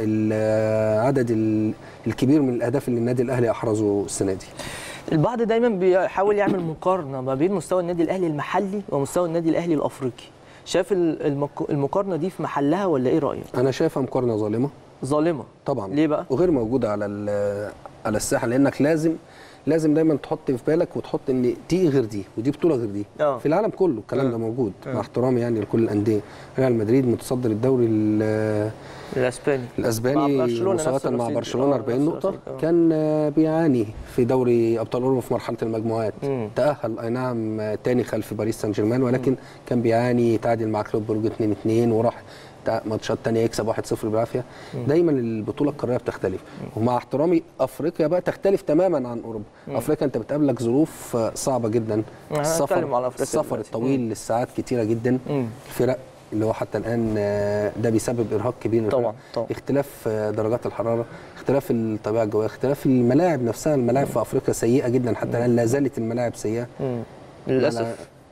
Speaker 2: العدد ال- الكبير من الاهداف اللي النادي الاهلي احرزه السنه دي
Speaker 1: البعض دايما بيحاول يعمل مقارنه ما بين مستوى النادي الاهلي المحلي ومستوى النادي الاهلي الافريقي شايف ال- المق- المقارنه دي في محلها ولا ايه رايك
Speaker 2: انا شايفها مقارنه ظالمه
Speaker 1: ظالمه
Speaker 2: طبعا
Speaker 1: ليه بقى
Speaker 2: وغير موجوده على ال- على الساحه لانك لازم لازم دايما تحط في بالك وتحط ان دي غير دي ودي بطوله غير دي
Speaker 1: آه.
Speaker 2: في العالم كله الكلام ده موجود مع احترامي يعني لكل الانديه ريال مدريد متصدر الدوري ال-
Speaker 1: الاسباني
Speaker 2: الاسباني
Speaker 1: مع برشلونة نفس
Speaker 2: مساواة مع
Speaker 1: الرصيد.
Speaker 2: برشلونه
Speaker 1: آه،
Speaker 2: 40
Speaker 1: نفس
Speaker 2: نقطه
Speaker 1: الرصيد. آه.
Speaker 2: كان آه، بيعاني في دوري ابطال اوروبا في مرحله المجموعات
Speaker 1: مم.
Speaker 2: تاهل اي نعم آه، تاني خلف باريس سان جيرمان ولكن كان بيعاني تعادل مع كلوب بروج 2 2 وراح تع- ماتشات تانية يكسب 1-0 بالعافيه دايما البطوله القاريه بتختلف ومع احترامي افريقيا بقى تختلف تماما عن اوروبا افريقيا انت بتقابلك ظروف آه، صعبه جدا
Speaker 1: هنتكلم على أفريقيا
Speaker 2: السفر
Speaker 1: دلوقتي.
Speaker 2: الطويل للساعات كتيره جدا
Speaker 1: مم.
Speaker 2: الفرق اللي هو حتى الان آه، ده بيسبب ارهاق كبير للفرق.
Speaker 1: طبعاً، طبعاً.
Speaker 2: اختلاف آه، درجات الحراره اختلاف الطبيعه الجويه اختلاف الملاعب نفسها الملاعب في افريقيا سيئه جدا حتى الان لا زالت الملاعب سيئه
Speaker 1: مم. للاسف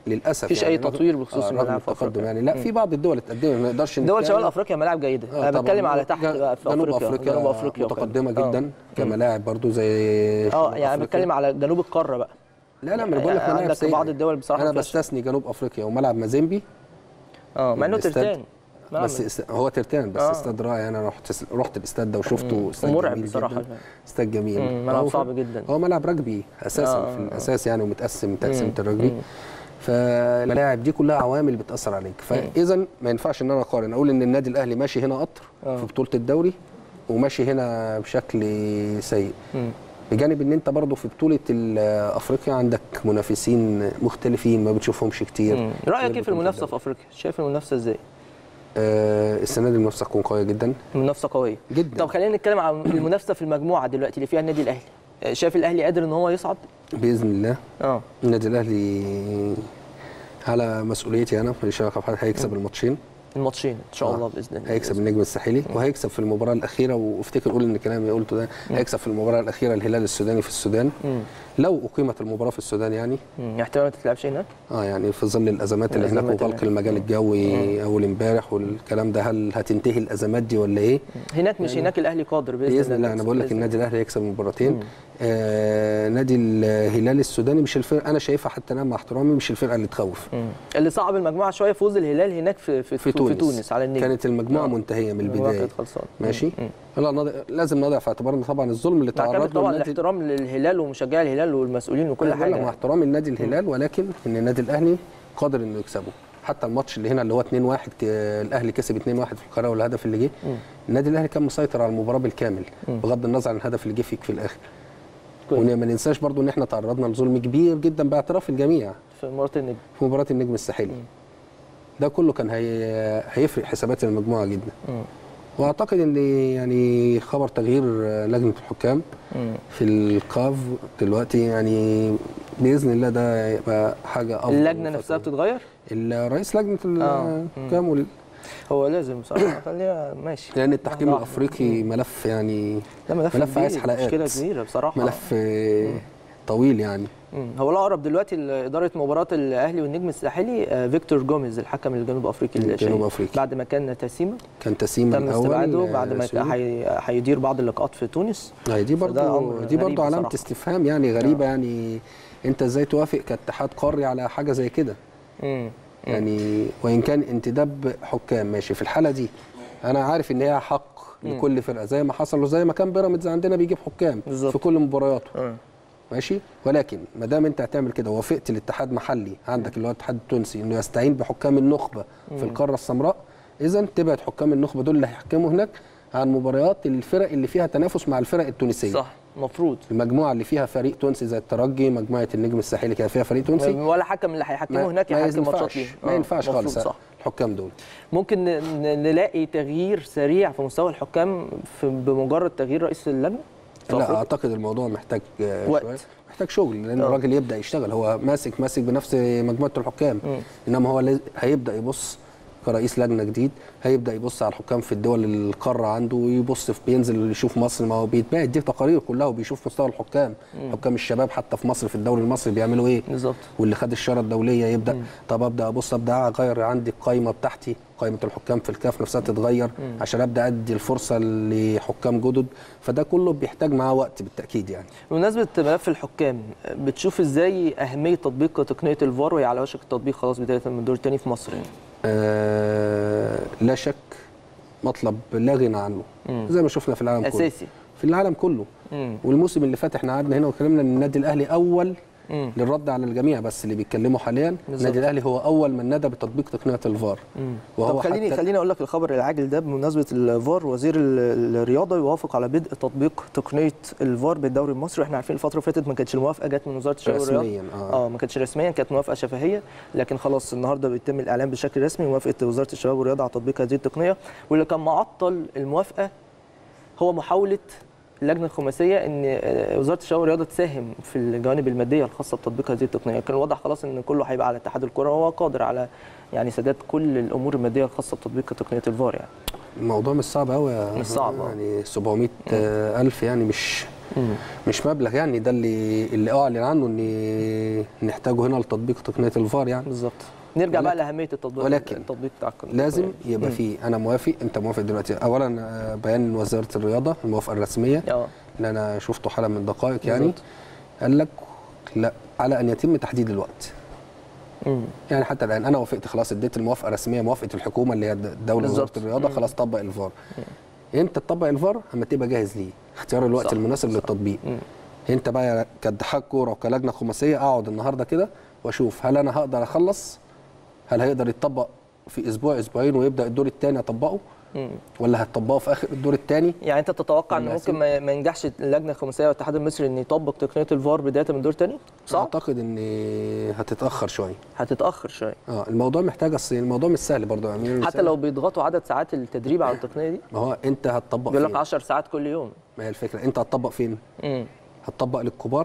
Speaker 2: للاسف
Speaker 1: مفيش
Speaker 2: يعني
Speaker 1: أي تطوير بخصوص
Speaker 2: آه، رغم
Speaker 1: الملاعب في
Speaker 2: التقدم
Speaker 1: أفريقيا.
Speaker 2: يعني لا في بعض الدول اتقدمت ما نقدرش
Speaker 1: دول
Speaker 2: نتكلم-
Speaker 1: شمال افريقيا ملاعب جيده
Speaker 2: آه،
Speaker 1: انا
Speaker 2: طبعاً.
Speaker 1: بتكلم على تحت
Speaker 2: جن-
Speaker 1: بقى في
Speaker 2: جنوب
Speaker 1: افريقيا
Speaker 2: افريقيا
Speaker 1: جنوب افريقيا وكده.
Speaker 2: متقدمه
Speaker 1: آه.
Speaker 2: جدا كملاعب برضو زي
Speaker 1: اه
Speaker 2: شمال
Speaker 1: يعني
Speaker 2: أفريقيا.
Speaker 1: بتكلم على جنوب القاره بقى
Speaker 2: لا لا ما انا بقول لك
Speaker 1: يعني
Speaker 2: ملاعب
Speaker 1: عندك
Speaker 2: سيئة.
Speaker 1: بعض الدول بصراحة
Speaker 2: انا
Speaker 1: ما فيهاش-
Speaker 2: بستثني جنوب افريقيا وملعب مازيمبي
Speaker 1: اه مع انه
Speaker 2: الاستاد-
Speaker 1: ترتان ملعب
Speaker 2: بس است... هو ترتان بس
Speaker 1: آه.
Speaker 2: استاد رائع انا رحت رحت الاستاد ده وشفته استاد
Speaker 1: ومرعب
Speaker 2: جميل
Speaker 1: بصراحة.
Speaker 2: جدا. استاد جميل
Speaker 1: مم، ملعب
Speaker 2: هو-
Speaker 1: صعب جدا.
Speaker 2: هو ملعب رجبي اساسا
Speaker 1: آه،
Speaker 2: في
Speaker 1: آه.
Speaker 2: الاساس يعني ومتقسم تقسيمه الرجبي فالملاعب دي كلها عوامل بتاثر عليك فاذا ما ينفعش ان انا اقارن اقول ان النادي الاهلي ماشي هنا قطر
Speaker 1: آه.
Speaker 2: في بطوله الدوري وماشي هنا بشكل سيء
Speaker 1: مم.
Speaker 2: بجانب ان انت برضه في بطوله ال- افريقيا عندك منافسين مختلفين ما بتشوفهمش كتير
Speaker 1: مم. رايك
Speaker 2: غير
Speaker 1: ايه في
Speaker 2: بطولة
Speaker 1: المنافسه
Speaker 2: الدوري.
Speaker 1: في افريقيا شايف المنافسه ازاي
Speaker 2: آه السنه دي المنافسه هتكون قويه جدا
Speaker 1: المنافسه قويه
Speaker 2: جدا
Speaker 1: طب خلينا نتكلم عن المنافسه في المجموعه دلوقتي اللي فيها النادي الاهلي آه، شايف الاهلي قادر ان هو يصعد
Speaker 2: باذن الله
Speaker 1: اه
Speaker 2: النادي الاهلي على مسؤوليتي انا ماليش علاقه بحد هيكسب الماتشين
Speaker 1: الماتشين ان شاء
Speaker 2: آه.
Speaker 1: الله باذن الله
Speaker 2: هيكسب النجم الساحلي وهيكسب في المباراه الاخيره وافتكر قول ان الكلام اللي قلته ده هيكسب في المباراه الاخيره الهلال السوداني في السودان
Speaker 1: مم.
Speaker 2: لو اقيمت المباراه في السودان يعني
Speaker 1: مم. احتمال ما تتلعبش هناك
Speaker 2: اه يعني في ظل الازمات اللي هناك
Speaker 1: الأزمات
Speaker 2: وغلق
Speaker 1: اللي-
Speaker 2: المجال الجوي اول امبارح والكلام ده هل هتنتهي الازمات دي ولا ايه؟
Speaker 1: هناك مش هناك الاهلي قادر باذن,
Speaker 2: باذن الله انا
Speaker 1: يكسب
Speaker 2: بقول لك
Speaker 1: بإذن
Speaker 2: النادي الاهلي هيكسب المباراتين آه نادي الهلال السوداني مش الفرقه انا شايفها حتى انا مع احترامي مش الفرقه اللي تخوف
Speaker 1: مم. اللي صعب المجموعه شويه فوز الهلال هناك في في,
Speaker 2: في تونس
Speaker 1: في تونس على النجم
Speaker 2: كانت المجموعه
Speaker 1: آه.
Speaker 2: منتهيه من
Speaker 1: المجموعة
Speaker 2: البدايه
Speaker 1: كانت خلصانة.
Speaker 2: ماشي
Speaker 1: مم.
Speaker 2: لا نضع... لازم نضع في اعتبارنا طبعا الظلم اللي
Speaker 1: مع كامل
Speaker 2: تعرض له
Speaker 1: طبعا
Speaker 2: النادي
Speaker 1: الاحترام للهلال ومشجعي الهلال والمسؤولين وكل
Speaker 2: أنا بقول لك
Speaker 1: حاجه
Speaker 2: مع احترامي لنادي الهلال ولكن ان النادي الاهلي قادر انه يكسبه حتى الماتش اللي هنا اللي هو 2-1 ك- الاهلي كسب 2-1 في القاهره والهدف اللي جه النادي الاهلي كان مسيطر على المباراه بالكامل بغض النظر عن الهدف اللي جه فيك في الاخر
Speaker 1: كويس.
Speaker 2: وما ننساش برضو ان احنا تعرضنا لظلم كبير جدا باعتراف الجميع
Speaker 1: في مباراه النجم
Speaker 2: في مباراه النجم الساحلي ده كله كان هي... هيفرق حسابات المجموعه جدا
Speaker 1: مم.
Speaker 2: واعتقد ان يعني خبر تغيير لجنه الحكام
Speaker 1: مم.
Speaker 2: في الكاف دلوقتي يعني باذن الله ده يبقى حاجه افضل
Speaker 1: اللجنه
Speaker 2: الفترة
Speaker 1: نفسها
Speaker 2: دي.
Speaker 1: بتتغير
Speaker 2: الرئيس لجنه
Speaker 1: آه.
Speaker 2: الحكام وال...
Speaker 1: هو لازم بصراحه خليها ماشي
Speaker 2: لان التحكيم
Speaker 1: واحدة
Speaker 2: الافريقي ملف يعني
Speaker 1: لا ملف,
Speaker 2: ملف
Speaker 1: كبير،
Speaker 2: عايز حلقات.
Speaker 1: مشكله كبيره بصراحه
Speaker 2: ملف آه، طويل يعني
Speaker 1: مم. هو الاقرب دلوقتي لاداره مباراه الاهلي والنجم الساحلي آه، فيكتور جوميز الحكم الجنوب افريقي
Speaker 2: الجنوب
Speaker 1: الشهير.
Speaker 2: أفريقي.
Speaker 1: بعد ما كان تسيما
Speaker 2: كان تسيما
Speaker 1: تم
Speaker 2: الاول
Speaker 1: استبعاده
Speaker 2: آه،
Speaker 1: بعد ما
Speaker 2: سوري.
Speaker 1: هي- هيدير بعض اللقاءات في تونس
Speaker 2: هي دي برضو
Speaker 1: فده أمر
Speaker 2: دي
Speaker 1: غريب
Speaker 2: برضو علامه
Speaker 1: بصراحة.
Speaker 2: استفهام يعني غريبه يعني انت ازاي توافق كاتحاد قاري على حاجه زي كده
Speaker 1: مم.
Speaker 2: يعني وان كان انتداب حكام ماشي في الحاله دي انا عارف ان هي حق لكل فرقه زي ما حصل وزي ما كان بيراميدز عندنا بيجيب حكام
Speaker 1: بالظبط.
Speaker 2: في كل مبارياته
Speaker 1: آه.
Speaker 2: ماشي ولكن ما دام انت هتعمل كده ووافقت الاتحاد محلي عندك اللي هو الاتحاد التونسي انه يستعين بحكام النخبه في القاره السمراء اذا تبعد حكام النخبه دول اللي هيحكموا هناك عن مباريات الفرق اللي فيها تنافس مع الفرق التونسيه
Speaker 1: صح المفروض
Speaker 2: المجموعه اللي فيها فريق تونسي زي التراجي مجموعه النجم الساحلي كان فيها فريق تونسي
Speaker 1: ولا حكم اللي هيحكمه هناك
Speaker 2: ما
Speaker 1: يحكم ماتشات
Speaker 2: ينفعش
Speaker 1: ليه
Speaker 2: ما
Speaker 1: آه،
Speaker 2: ينفعش
Speaker 1: مفروض
Speaker 2: خالص
Speaker 1: صح
Speaker 2: الحكام دول
Speaker 1: ممكن ن- ن- نلاقي تغيير سريع في مستوى الحكام في بمجرد تغيير رئيس اللجنه في
Speaker 2: لا
Speaker 1: أفريقيا؟
Speaker 2: اعتقد الموضوع محتاج آه،
Speaker 1: وقت.
Speaker 2: شويه محتاج شغل لان
Speaker 1: آه.
Speaker 2: الراجل يبدا يشتغل هو ماسك ماسك بنفس مجموعه الحكام
Speaker 1: مم.
Speaker 2: انما هو لاز- هيبدا يبص كرئيس لجنه جديد هيبدا يبص على الحكام في الدول القاره عنده ويبص في بينزل يشوف مصر ما هو بيتباعد دي تقارير كلها وبيشوف مستوى الحكام حكام الشباب حتى في مصر في الدوري المصري بيعملوا ايه
Speaker 1: بالظبط
Speaker 2: واللي خد الشاره الدوليه يبدا طب ابدا ابص ابدا اغير عندي القائمه بتاعتي قائمه الحكام في الكاف نفسها تتغير عشان ابدا ادي الفرصه لحكام جدد فده كله بيحتاج معاه وقت بالتاكيد يعني
Speaker 1: بمناسبه ملف الحكام بتشوف ازاي اهميه تطبيق تقنيه الفار وهي على وشك التطبيق خلاص بدايه من الدور الثاني في مصر يعني
Speaker 2: آه لا شك مطلب لا غنى عنه زي ما شفنا في العالم كله
Speaker 1: اساسي
Speaker 2: في العالم كله
Speaker 1: مم.
Speaker 2: والموسم اللي فات احنا قعدنا هنا واتكلمنا ان النادي الاهلي اول
Speaker 1: مم.
Speaker 2: للرد على الجميع بس اللي بيتكلموا حاليا
Speaker 1: بالظبط.
Speaker 2: النادي الاهلي هو اول من ندى بتطبيق تقنيه الفار
Speaker 1: طب خليني
Speaker 2: حتى-
Speaker 1: خليني اقول لك الخبر العاجل ده بمناسبه الفار وزير ال- الرياضه يوافق على بدء تطبيق تقنيه الفار بالدوري المصري واحنا عارفين الفتره اللي فاتت ما كانتش الموافقه جت من وزاره الشباب والرياضه
Speaker 2: رسميا اه,
Speaker 1: اه ما كانتش رسميا كانت موافقه شفهيه لكن خلاص النهارده بيتم الاعلان بشكل رسمي موافقه وزاره الشباب والرياضه على تطبيق هذه التقنيه واللي كان معطل الموافقه هو محاوله اللجنه الخماسيه ان آه، وزاره الشباب والرياضه تساهم في الجوانب الماديه الخاصه بتطبيق هذه التقنيه كان واضح خلاص ان كله هيبقى على اتحاد الكره وهو قادر على يعني سداد كل الامور الماديه الخاصه بتطبيق تقنيه الفار يعني
Speaker 2: الموضوع مش صعب قوي
Speaker 1: مش صعب، آه.
Speaker 2: يعني 700 آه، الف يعني مش مش مبلغ يعني ده اللي اللي اعلن عنه ان نحتاجه هنا لتطبيق تقنيه الفار يعني
Speaker 1: بالظبط نرجع بقى
Speaker 2: ولكن-
Speaker 1: لاهميه التطبيق
Speaker 2: ولكن
Speaker 1: التطبيق بتاع القانون.
Speaker 2: لازم يبقى فيه انا موافق انت موافق دلوقتي اولا آه، بيان وزاره الرياضه الموافقه الرسميه
Speaker 1: اه
Speaker 2: اللي انا شفته حاله من دقائق يعني
Speaker 1: بالظبط.
Speaker 2: قال لك لا على ان يتم تحديد الوقت
Speaker 1: مم.
Speaker 2: يعني حتى الان انا وافقت خلاص اديت الموافقه الرسميه موافقه الحكومه اللي هي الدوله وزاره
Speaker 1: بالظبط.
Speaker 2: الرياضه خلاص طبق الفار انت تطبق الفار اما تبقى جاهز ليه اختيار الوقت
Speaker 1: صح،
Speaker 2: المناسب
Speaker 1: صح.
Speaker 2: للتطبيق
Speaker 1: مم.
Speaker 2: انت بقى كاتحاد كوره وكلجنه خماسيه اقعد النهارده كده واشوف هل انا هقدر اخلص هل هيقدر يتطبق في اسبوع اسبوعين ويبدا الدور الثاني اطبقه
Speaker 1: مم.
Speaker 2: ولا هتطبقه في اخر الدور الثاني
Speaker 1: يعني انت تتوقع ان
Speaker 2: ولا
Speaker 1: ممكن
Speaker 2: هسيب؟
Speaker 1: ما ما ينجحش اللجنه الخماسيه والاتحاد المصري ان يطبق تقنيه الفار بدايه من دور تاني صح
Speaker 2: اعتقد ان هتتاخر شويه
Speaker 1: هتتاخر شويه
Speaker 2: اه الموضوع محتاج اصل الموضوع مش سهل برضه يا امير
Speaker 1: حتى لو بيضغطوا عدد ساعات التدريب على التقنيه دي
Speaker 2: ما هو انت هتطبق
Speaker 1: بيقول
Speaker 2: فين
Speaker 1: لك 10 ساعات كل يوم
Speaker 2: ما هي الفكره انت هتطبق فين
Speaker 1: امم
Speaker 2: هتطبق للكبار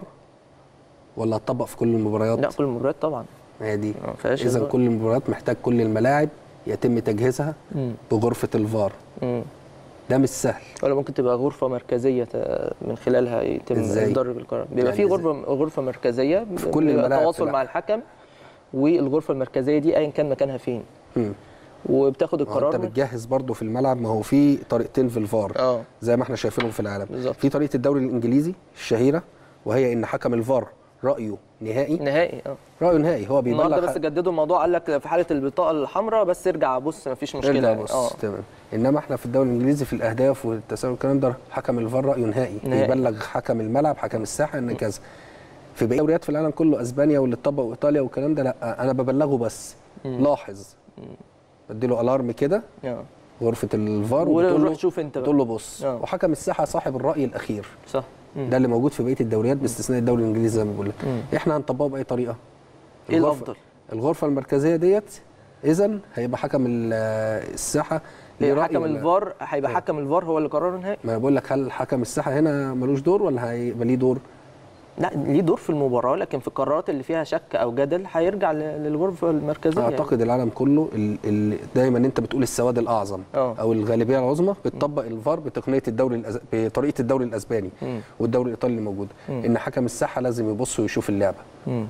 Speaker 2: ولا هتطبق في كل المباريات
Speaker 1: لا كل المباريات طبعا
Speaker 2: ما هي دي
Speaker 1: ما فيهاش
Speaker 2: اذا
Speaker 1: هزار.
Speaker 2: كل المباريات محتاج كل الملاعب يتم تجهيزها
Speaker 1: مم.
Speaker 2: بغرفه الفار
Speaker 1: امم
Speaker 2: ده مش سهل
Speaker 1: ولا ممكن تبقى غرفه مركزيه ت- من خلالها يتم
Speaker 2: إزاي؟
Speaker 1: اصدار القرار بيبقى
Speaker 2: يعني
Speaker 1: في
Speaker 2: إزاي؟
Speaker 1: غرفه غرفه مركزيه
Speaker 2: في كل
Speaker 1: بيبقى
Speaker 2: الملاعب
Speaker 1: تواصل
Speaker 2: في
Speaker 1: مع الحكم والغرفه المركزيه دي ايا كان مكانها فين
Speaker 2: مم.
Speaker 1: وبتاخد
Speaker 2: ما هو انت
Speaker 1: القرار
Speaker 2: بتجهز برضه في الملعب ما هو في طريقتين في الفار
Speaker 1: اه
Speaker 2: زي ما احنا شايفينهم في العالم
Speaker 1: بالظبط.
Speaker 2: في طريقه الدوري الانجليزي الشهيره وهي ان حكم الفار رايه نهائي
Speaker 1: نهائي اه
Speaker 2: رايه نهائي هو
Speaker 1: النهارده
Speaker 2: بيبلغ
Speaker 1: بس جددوا الموضوع قال لك في حاله البطاقه الحمراء بس ارجع بص مفيش مشكله
Speaker 2: ارجع
Speaker 1: يعني.
Speaker 2: بص
Speaker 1: اه
Speaker 2: تمام انما احنا في الدوري الانجليزي في الاهداف والتساؤل والكلام ده حكم الفار رايه نهائي
Speaker 1: نهائي.
Speaker 2: يبلغ حكم الملعب حكم الساحه ان كذا في باقي الدوريات في العالم كله اسبانيا واللي اتطبق وايطاليا والكلام ده لا انا ببلغه بس لاحظ بديله الارم كده
Speaker 1: اه
Speaker 2: غرفه الفار وبتقول
Speaker 1: وروح
Speaker 2: له
Speaker 1: شوف انت
Speaker 2: بتقول
Speaker 1: بقى
Speaker 2: له بص
Speaker 1: آه.
Speaker 2: وحكم الساحه صاحب الراي الاخير
Speaker 1: صح مم.
Speaker 2: ده اللي موجود في بقيه الدوريات باستثناء الدوري الانجليزي زي ما بقول لك احنا هنطبقه باي طريقه
Speaker 1: ايه
Speaker 2: الغرفة-
Speaker 1: الافضل؟
Speaker 2: الغرفه المركزيه ديت اذا هيبقى حكم ال- الساحه ليه
Speaker 1: هي
Speaker 2: رأي
Speaker 1: حكم
Speaker 2: ولا-
Speaker 1: الفار هيبقى حكم الفار هو اللي قرر نهائي
Speaker 2: ما أنا بقول لك هل حكم الساحه هنا ملوش دور ولا هيبقى ليه دور؟
Speaker 1: لا ليه دور في المباراه لكن في القرارات اللي فيها شك او جدل هيرجع ل- للغرفه المركزيه يعني.
Speaker 2: اعتقد العالم كله ال ال دايما انت بتقول السواد الاعظم
Speaker 1: آه.
Speaker 2: او الغالبيه العظمى بتطبق الفار بتقنيه الدوري الأز... بطريقه الدوري الاسباني
Speaker 1: مم.
Speaker 2: والدوري الايطالي اللي موجود ان حكم الساحه لازم يبص ويشوف اللعبه
Speaker 1: مم.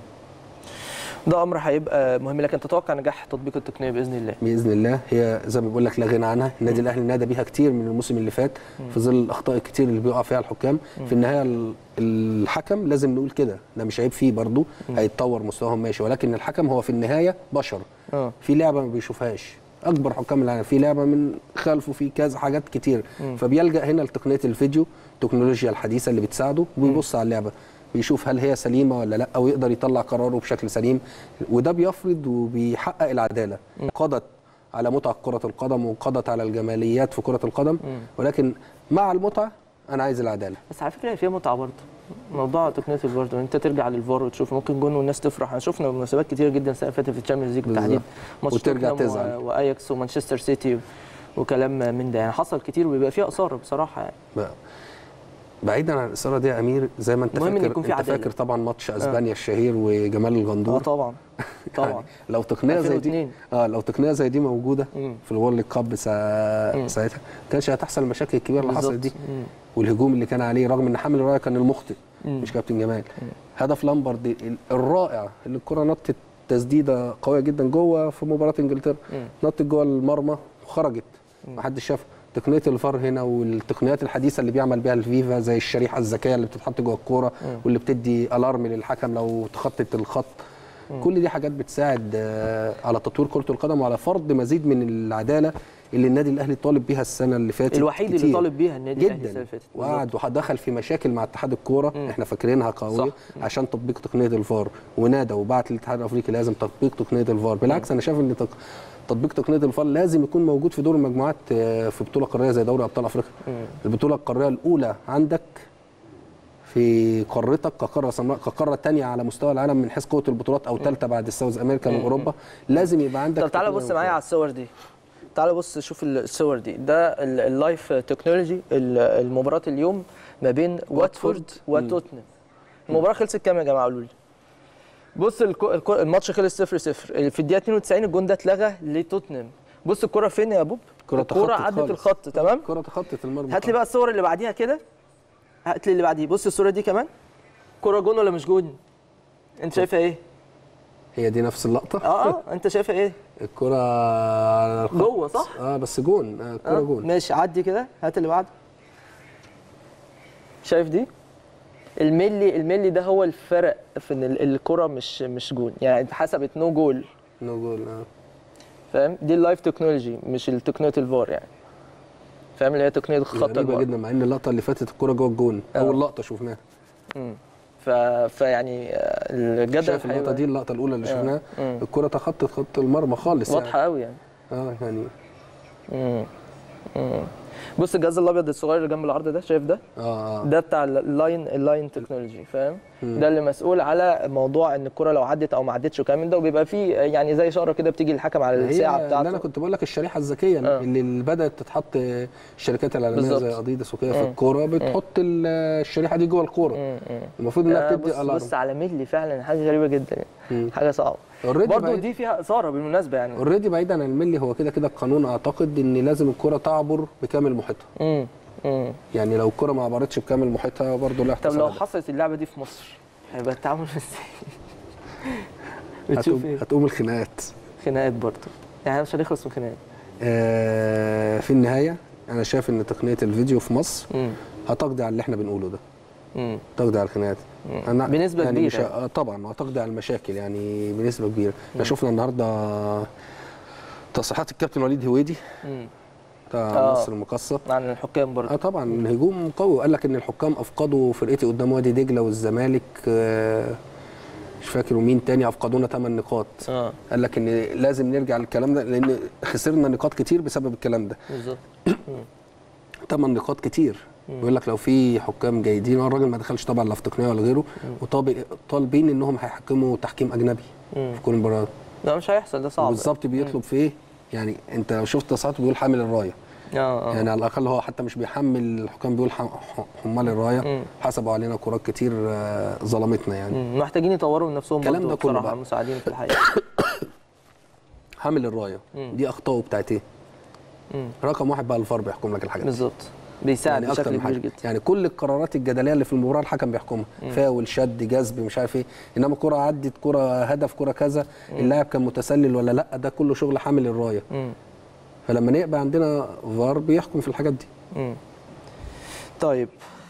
Speaker 1: ده امر هيبقى مهم لكن تتوقع نجاح تطبيق التقنيه باذن الله
Speaker 2: باذن الله هي زي ما بقول لك لا غنى عنها النادي الاهلي نادى بيها كتير من الموسم اللي فات في ظل الاخطاء الكتير اللي بيقع فيها الحكام في النهايه ال- الحكم لازم نقول كده ده مش عيب فيه برضه هيتطور مستواهم ماشي ولكن الحكم هو في النهايه بشر
Speaker 1: اه
Speaker 2: في لعبه ما بيشوفهاش اكبر حكام العالم في لعبه من خلفه في كذا حاجات كتير فبيلجا هنا لتقنيه الفيديو التكنولوجيا الحديثه اللي بتساعده وبيبص على اللعبه بيشوف هل هي سليمه ولا لا ويقدر يطلع قراره بشكل سليم وده بيفرض وبيحقق العداله قضت على متعه كره القدم وقضت على الجماليات في كره القدم ولكن مع المتعه انا عايز العداله
Speaker 1: بس على فكره هي فيها متعه برضه موضوع تقنيه الفار ده انت ترجع للفار وتشوف ممكن جون والناس تفرح احنا شفنا مناسبات كتير جدا السنه اللي فاتت في الشامبيونز ليج بالتحديد ماتش
Speaker 2: وترجع
Speaker 1: توتنهام
Speaker 2: تزعل.
Speaker 1: و- واياكس ومانشستر سيتي وكلام من ده يعني حصل كتير وبيبقى فيها اثاره بصراحه يعني
Speaker 2: بقى. بعيدا عن الاثاره دي يا امير زي ما انت
Speaker 1: المهم إن
Speaker 2: فاكر
Speaker 1: يكون في
Speaker 2: انت
Speaker 1: عدالة.
Speaker 2: فاكر طبعا ماتش اسبانيا الشهير وجمال
Speaker 1: اه
Speaker 2: الغندور
Speaker 1: طبعا طبعا
Speaker 2: يعني لو تقنيه زي دي
Speaker 1: 2002.
Speaker 2: اه لو تقنيه زي دي موجوده
Speaker 1: مم.
Speaker 2: في الورلد كاب سا...
Speaker 1: مم.
Speaker 2: ساعتها ما كانش هتحصل المشاكل الكبيره اللي حصلت دي
Speaker 1: بالظبط. مم.
Speaker 2: والهجوم اللي كان عليه رغم ان حامل الرايه كان المخطئ
Speaker 1: مم.
Speaker 2: مش كابتن جمال هدف لامبرد ال- الرائع اللي الكره نطت تسديده قويه جدا جوه في مباراه انجلترا
Speaker 1: مم.
Speaker 2: نطت جوه المرمى وخرجت ما حدش شافها تقنيه الفار هنا والتقنيات الحديثه اللي بيعمل بيها الفيفا زي الشريحه الذكيه اللي بتتحط جوه الكوره واللي بتدي الارم للحكم لو تخطت الخط كل دي حاجات بتساعد آه، على تطوير كره القدم وعلى فرض مزيد من العداله اللي النادي الاهلي طالب بيها السنه اللي فاتت
Speaker 1: الوحيد اللي
Speaker 2: كتير.
Speaker 1: طالب بيها النادي الاهلي السنه
Speaker 2: جدا
Speaker 1: اللي فاتت
Speaker 2: وقعد ودخل في مشاكل مع اتحاد الكوره احنا فاكرينها قويه
Speaker 1: صح.
Speaker 2: عشان تطبيق تقنيه الفار ونادى وبعت للاتحاد الافريقي لازم تطبيق تقنيه الفار بالعكس انا شايف ان تق- تطبيق تقنيه الفار لازم يكون موجود في دور المجموعات آه، في بطوله قاريه زي دوري ابطال افريقيا البطوله القاريه الاولى عندك في قارتك كقاره سمراء كقاره تانية على مستوى العالم من حيث قوه البطولات او ثالثه بعد الساوث امريكا واوروبا لازم يبقى عندك
Speaker 1: طب تعالى
Speaker 2: تقنية
Speaker 1: بص معايا على الصور دي تعالى بص شوف الصور دي ده ال- اللايف تكنولوجي ال- المباراه اليوم ما بين واتفورد وتوتنهام المباراه خلصت كام يا جماعه قولوا لي بص الكو... الكو... الماتش خلص 0 0 في الدقيقه 92 الجون ده اتلغى لتوتنهام بص الكره فين يا بوب
Speaker 2: الكرة
Speaker 1: الكره
Speaker 2: تخطت
Speaker 1: عدت
Speaker 2: خالص.
Speaker 1: الخط تمام
Speaker 2: الكره تخطت المرمى
Speaker 1: هات لي بقى الصور اللي بعديها كده هات لي اللي بعديه بص الصوره دي كمان كره جون ولا مش جون انت شايفها ايه
Speaker 2: هي دي نفس اللقطه
Speaker 1: اه اه انت شايفها ايه
Speaker 2: الكره على الخط
Speaker 1: جوه صح
Speaker 2: اه بس جون آه الكره
Speaker 1: آه.
Speaker 2: جون
Speaker 1: ماشي عدي كده هات اللي بعده شايف دي الملي الملي ده هو الفرق في ان ال- الكره مش مش جون يعني اتحسبت نو جول
Speaker 2: نو جول اه
Speaker 1: فاهم دي اللايف تكنولوجي مش التقنيه الفار يعني فاهم اللي هي تقنيه خط
Speaker 2: غريبه
Speaker 1: الفار
Speaker 2: جدا مع ان اللقطه اللي فاتت الكره جوه الجون
Speaker 1: آه.
Speaker 2: اول لقطه شفناها
Speaker 1: ف... فيعني آه، الجدل
Speaker 2: شايف اللقطه
Speaker 1: هيبقى
Speaker 2: دي اللقطه الاولى اللي
Speaker 1: آه.
Speaker 2: شفناها
Speaker 1: مم.
Speaker 2: الكره تخطت خط المرمى خالص
Speaker 1: واضحه قوي يعني
Speaker 2: يعني. اه يعني
Speaker 1: مم. مم. بص الجهاز الابيض الصغير اللي جنب العرض ده شايف ده
Speaker 2: اه اه
Speaker 1: ده بتاع اللاين اللاين تكنولوجي فاهم ده اللي مسؤول على موضوع ان الكره لو عدت او ما عدتش وكلام من ده وبيبقى فيه يعني زي اشاره كده بتيجي للحكم على
Speaker 2: هي
Speaker 1: الساعه
Speaker 2: اللي انا
Speaker 1: بتاعته
Speaker 2: كنت بقول لك الشريحه الذكيه
Speaker 1: آه.
Speaker 2: اللي بدات تتحط الشركات العالميه
Speaker 1: بالظبط.
Speaker 2: زي اديداس وكده في الكوره بتحط ال- الشريحه دي جوه الكوره
Speaker 1: مم. مم.
Speaker 2: المفروض انها
Speaker 1: آه،
Speaker 2: بتدي
Speaker 1: بص
Speaker 2: الارم
Speaker 1: بص على ملي فعلا حاجه غريبه جدا يعني حاجه صعبه
Speaker 2: Already
Speaker 1: برضه
Speaker 2: بعيد-
Speaker 1: دي فيها اثاره بالمناسبه يعني
Speaker 2: اوريدي بعيدا عن الملي هو كده كده القانون اعتقد ان لازم الكره تعبر بكامل محيطها
Speaker 1: امم امم
Speaker 2: يعني لو الكره ما عبرتش بكامل محيطها برضه لا
Speaker 1: طب
Speaker 2: احتساب
Speaker 1: لو
Speaker 2: عليها.
Speaker 1: حصلت اللعبه دي في مصر هيبقى التعامل ازاي؟ بتشوف
Speaker 2: هتقوم,
Speaker 1: ايه؟
Speaker 2: هتقوم الخناقات
Speaker 1: خناقات برضه يعني مش هنخلص من خناقات
Speaker 2: آه في النهايه انا شايف ان تقنيه الفيديو في مصر
Speaker 1: امم
Speaker 2: هتقضي على اللي احنا بنقوله ده
Speaker 1: امم
Speaker 2: تقضي على الخناقات أنا
Speaker 1: بنسبة
Speaker 2: يعني
Speaker 1: كبيرة
Speaker 2: مش آه طبعا وهتقضي على المشاكل يعني بنسبه كبيره احنا شفنا النهارده تصريحات الكابتن وليد هويدي
Speaker 1: امم
Speaker 2: بتاع
Speaker 1: آه.
Speaker 2: مصر المقصه
Speaker 1: عن الحكام برضه
Speaker 2: اه طبعا الهجوم قوي وقال لك ان الحكام افقدوا فرقتي قدام وادي دجله والزمالك آه مش فاكر ومين تاني افقدونا 8 نقاط
Speaker 1: اه
Speaker 2: قال لك ان لازم نرجع للكلام ده لان خسرنا نقاط كتير بسبب الكلام ده
Speaker 1: بالظبط
Speaker 2: 8 نقاط كتير يقول لك لو في حكام جيدين هو الراجل ما دخلش طبعا لا في تقنيه ولا غيره وطالبين انهم هيحكموا تحكيم اجنبي في كل مباراه
Speaker 1: لا مش هيحصل ده صعب
Speaker 2: بالظبط بيطلب في ايه يعني انت لو شفت تصريحاته بيقول حامل الرايه
Speaker 1: اه اه
Speaker 2: يعني على الاقل هو حتى مش بيحمل الحكام بيقول ح- ح- حمال الرايه حسبوا علينا كرات كتير آه، ظلمتنا يعني
Speaker 1: مم. محتاجين يطوروا من نفسهم
Speaker 2: الكلام
Speaker 1: برضه
Speaker 2: ده كله
Speaker 1: بصراحه
Speaker 2: بقى.
Speaker 1: مساعدين في الحقيقه
Speaker 2: حامل الرايه دي اخطائه بتاعت ايه؟
Speaker 1: مم.
Speaker 2: رقم واحد بقى الفار بيحكم لك الحاجات دي.
Speaker 1: بالظبط بيساعد
Speaker 2: يعني اكتر
Speaker 1: بشكل
Speaker 2: من
Speaker 1: كبير
Speaker 2: حاجه
Speaker 1: جدا
Speaker 2: يعني كل القرارات الجدليه اللي في المباراه الحكم بيحكمها فاول شد جذب مش عارف ايه انما كره عدت كره هدف كره كذا اللاعب كان متسلل ولا لا ده كله شغل حامل الرايه
Speaker 1: مم.
Speaker 2: فلما نبقى عندنا فار بيحكم في الحاجات دي
Speaker 1: مم. طيب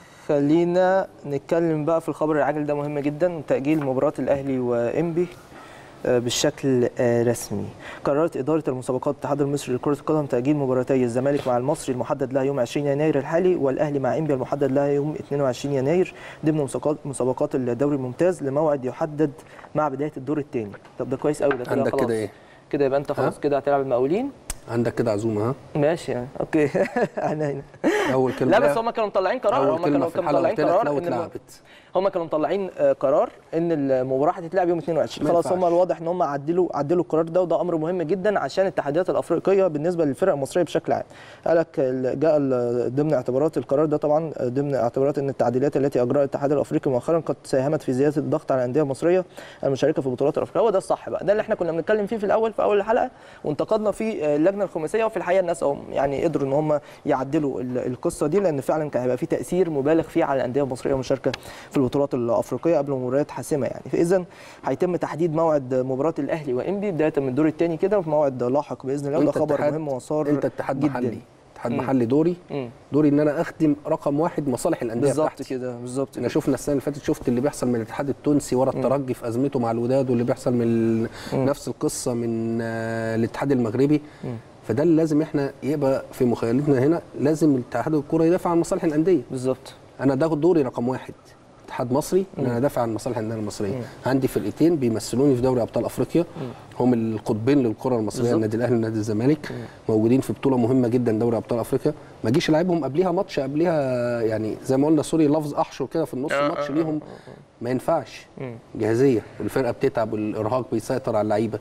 Speaker 1: خلينا نتكلم بقى في الخبر العاجل ده مهم جدا تأجيل مباراة الأهلي وإنبي آه، بالشكل آه، رسمي قررت إدارة المسابقات الاتحاد المصري لكرة القدم تأجيل مباراتي الزمالك مع المصري المحدد لها يوم 20 يناير الحالي والأهلي مع إنبي المحدد لها يوم 22 يناير ضمن مسابقات مسابقات الدوري الممتاز لموعد يحدد مع بداية الدور الثاني طب ده كويس قوي ده كده
Speaker 2: عندك
Speaker 1: خلاص
Speaker 2: كده إيه؟
Speaker 1: كده يبقى أنت خلاص كده هتلعب المقاولين
Speaker 2: عندك كده عزومه ها
Speaker 1: ماشي يعني اوكي احنا هنا
Speaker 2: اول كلمه
Speaker 1: لا بس هم كانوا مطلعين قرار
Speaker 2: اول
Speaker 1: هم
Speaker 2: كلمه
Speaker 1: كانوا
Speaker 2: في
Speaker 1: كانوا
Speaker 2: الحلقه
Speaker 1: مطلعين
Speaker 2: قلت لك
Speaker 1: قرار
Speaker 2: لو
Speaker 1: ان الم-
Speaker 2: اتلعبت
Speaker 1: هم كانوا مطلعين آه، قرار ان المباراه هتتلعب يوم 22
Speaker 2: ما
Speaker 1: خلاص هم
Speaker 2: ينفعش.
Speaker 1: الواضح ان هم عدلوا عدلوا القرار ده وده امر مهم جدا عشان التحديات الافريقيه بالنسبه للفرق المصريه بشكل عام قال لك ال- جاء ال- ضمن اعتبارات القرار ده طبعا آه، ضمن اعتبارات ان التعديلات التي اجراها الاتحاد الافريقي مؤخرا قد ساهمت في زياده الضغط على الانديه المصريه المشاركه في البطولات الافريقيه هو ده الصح بقى ده اللي احنا كنا بنتكلم فيه في الاول في اول الحلقه وانتقدنا فيه آه، اللجنه الخماسيه وفي الحقيقه الناس هم يعني قدروا ان هم يعدلوا ال- القصه دي لان فعلا كان هيبقى في تاثير مبالغ فيه على الانديه المصريه المشاركه في البطولات الافريقيه قبل مباريات حاسمه يعني فاذا هيتم تحديد موعد مباراه الاهلي وانبي بدايه من الدور الثاني كده وفي موعد لاحق باذن الله وده
Speaker 2: وانت
Speaker 1: خبر
Speaker 2: اتحاد-
Speaker 1: مهم وصار
Speaker 2: انت اتحاد
Speaker 1: جدا
Speaker 2: محلي اتحاد محلي دوري
Speaker 1: مم.
Speaker 2: دوري ان انا اخدم رقم واحد مصالح الانديه
Speaker 1: بالظبط
Speaker 2: بتاعتي
Speaker 1: كده بالظبط
Speaker 2: احنا
Speaker 1: كده
Speaker 2: شفنا السنه اللي فاتت شفت اللي بيحصل من الاتحاد التونسي ورا الترجي في ازمته مع الوداد واللي بيحصل من ال... نفس القصه من آه، الاتحاد المغربي فده اللي لازم احنا يبقى في مخيلتنا هنا لازم اتحاد الكوره يدافع عن مصالح الانديه
Speaker 1: بالظبط
Speaker 2: انا ده دوري رقم واحد اتحاد مصري ان انا ادافع عن مصالح الانديه المصريه عندي فرقتين بيمثلوني في دوري ابطال افريقيا هم القطبين للكره المصريه
Speaker 1: بالظبط.
Speaker 2: النادي الاهلي والنادي الزمالك موجودين في بطوله مهمه جدا دوري ابطال افريقيا ما اجيش العبهم قبليها ماتش قبليها يعني زي ما قلنا سوري لفظ احشر كده في النص
Speaker 1: آه،
Speaker 2: ماتش
Speaker 1: آه، آه،
Speaker 2: ليهم ما ينفعش جاهزيه والفرقه بتتعب والارهاق بيسيطر على اللعيبه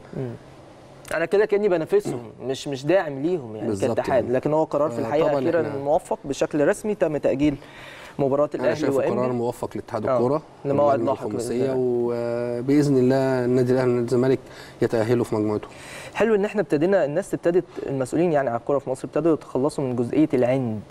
Speaker 1: انا كده كاني بنافسهم مش مش داعم ليهم يعني
Speaker 2: بالظبط
Speaker 1: كاتحاد
Speaker 2: يعني.
Speaker 1: لكن هو قرار في
Speaker 2: آه،
Speaker 1: الحقيقه
Speaker 2: طبعاً
Speaker 1: اخيرا
Speaker 2: إحنا-
Speaker 1: موفق بشكل رسمي تم تاجيل مباراه
Speaker 2: انا
Speaker 1: الاهلي
Speaker 2: شايف قرار
Speaker 1: وانبي
Speaker 2: موفق لاتحاد
Speaker 1: آه،
Speaker 2: الكوره
Speaker 1: لموعد
Speaker 2: واللجنة
Speaker 1: لاحق بإذن
Speaker 2: الخماسية،
Speaker 1: الله.
Speaker 2: وباذن الله النادي الاهلي والنادي الزمالك يتاهلوا في مجموعته
Speaker 1: حلو ان احنا ابتدينا الناس ابتدت المسؤولين يعني على الكوره في مصر ابتدوا يتخلصوا من جزئيه العند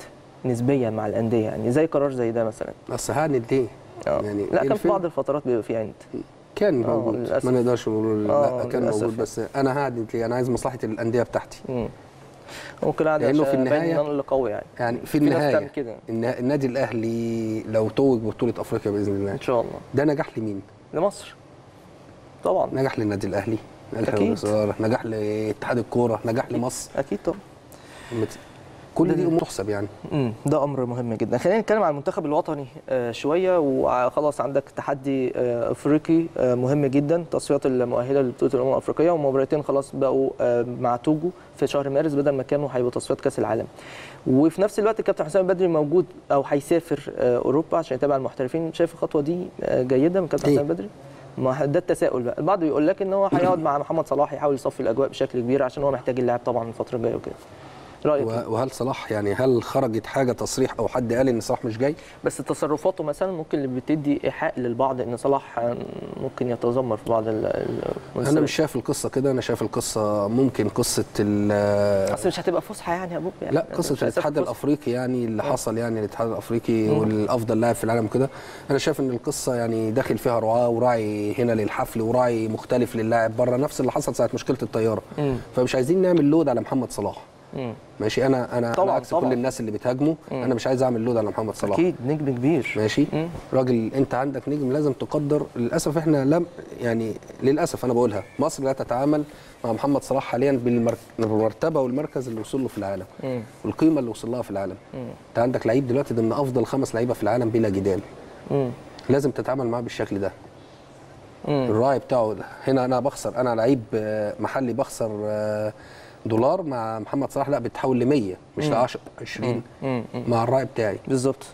Speaker 1: نسبيا مع الانديه يعني زي قرار زي ده مثلا
Speaker 2: اصل هعند ليه؟
Speaker 1: آه.
Speaker 2: يعني
Speaker 1: لا
Speaker 2: إيه
Speaker 1: كان في
Speaker 2: الفرق؟
Speaker 1: بعض الفترات بيبقى في عند
Speaker 2: كان
Speaker 1: آه،
Speaker 2: موجود
Speaker 1: للأسف.
Speaker 2: ما نقدرش نقول
Speaker 1: آه،
Speaker 2: لا كان
Speaker 1: للأسف
Speaker 2: موجود بس انا هعند ليه؟ انا عايز مصلحه الانديه بتاعتي
Speaker 1: مم. ممكن قاعد
Speaker 2: لأنه في
Speaker 1: عشان أبين
Speaker 2: النهاية-
Speaker 1: إن انا اللي قوي يعني
Speaker 2: يعني في
Speaker 1: ناس
Speaker 2: النهايه
Speaker 1: بتعمل كده
Speaker 2: النا- النادي الاهلي لو توج ببطوله افريقيا باذن الله
Speaker 1: ان شاء الله
Speaker 2: ده نجاح لمين؟
Speaker 1: لمصر طبعا
Speaker 2: نجاح للنادي الاهلي نجاح
Speaker 1: أكيد.
Speaker 2: للوزاره نجاح لاتحاد الكوره نجاح لمصر
Speaker 1: اكيد طبعا
Speaker 2: مت- كل دي امور تحسب يعني
Speaker 1: امم ده امر مهم جدا خلينا نتكلم عن المنتخب الوطني آه شويه وخلاص عندك تحدي آه افريقي آه مهم جدا تصفيات المؤهله لبطوله الامم الافريقيه ومباراتين خلاص بقوا آه مع توجو في شهر مارس بدل ما كانوا هيبقوا تصفيات كاس العالم وفي نفس الوقت الكابتن حسام البدري موجود او هيسافر آه اوروبا عشان يتابع المحترفين شايف الخطوه دي آه جيده من الكابتن
Speaker 2: إيه؟
Speaker 1: حسام البدري ما ده التساؤل بقى البعض بيقول لك ان هو هيقعد مع محمد صلاح يحاول يصفي الاجواء بشكل كبير عشان هو محتاج اللاعب طبعا الفتره الجايه وكده رايك إيه؟
Speaker 2: و- وهل صلاح يعني هل خرجت حاجه تصريح او حد قال ان صلاح مش جاي؟
Speaker 1: بس تصرفاته مثلا ممكن اللي بتدي ايحاء للبعض ان صلاح آه، ممكن يتذمر في بعض ال- ال-
Speaker 2: انا
Speaker 1: المناسبات.
Speaker 2: مش شايف القصه كده انا شايف القصه ممكن قصه ال-
Speaker 1: اصل مش هتبقى فسحه يعني يا ابوك يعني
Speaker 2: لا
Speaker 1: مش
Speaker 2: قصه
Speaker 1: هيسافر
Speaker 2: الاتحاد
Speaker 1: فسحة.
Speaker 2: الافريقي يعني اللي حصل يعني الاتحاد الافريقي والافضل لاعب في العالم كده انا شايف ان القصه يعني داخل فيها رعاه وراعي هنا للحفل وراعي مختلف للاعب بره نفس اللي حصل ساعه مشكله الطياره
Speaker 1: مم.
Speaker 2: فمش عايزين نعمل لود على محمد صلاح
Speaker 1: مم.
Speaker 2: ماشي انا انا
Speaker 1: طبعاً،
Speaker 2: طبعا عكس
Speaker 1: طبعاً.
Speaker 2: كل الناس اللي بتهاجمه انا مش عايز اعمل لود على محمد صلاح
Speaker 1: اكيد نجم كبير
Speaker 2: ماشي
Speaker 1: مم.
Speaker 2: راجل انت عندك نجم لازم تقدر للاسف احنا لم يعني للاسف انا بقولها مصر لا تتعامل مع محمد صلاح حاليا بالمر- بالمرتبه والمركز اللي وصل له في العالم
Speaker 1: مم.
Speaker 2: والقيمه اللي وصل لها في العالم
Speaker 1: مم.
Speaker 2: انت عندك لعيب دلوقتي ضمن افضل خمس لعيبه في العالم بلا جدال
Speaker 1: مم.
Speaker 2: لازم تتعامل معاه بالشكل ده
Speaker 1: مم.
Speaker 2: الراعي بتاعه ده. هنا انا بخسر انا لعيب آه، محلي بخسر آه، دولار مع محمد صلاح لا بتحول ل 100 مش ل 10 20
Speaker 1: مم. مم.
Speaker 2: مع الراعي بتاعي
Speaker 1: بالظبط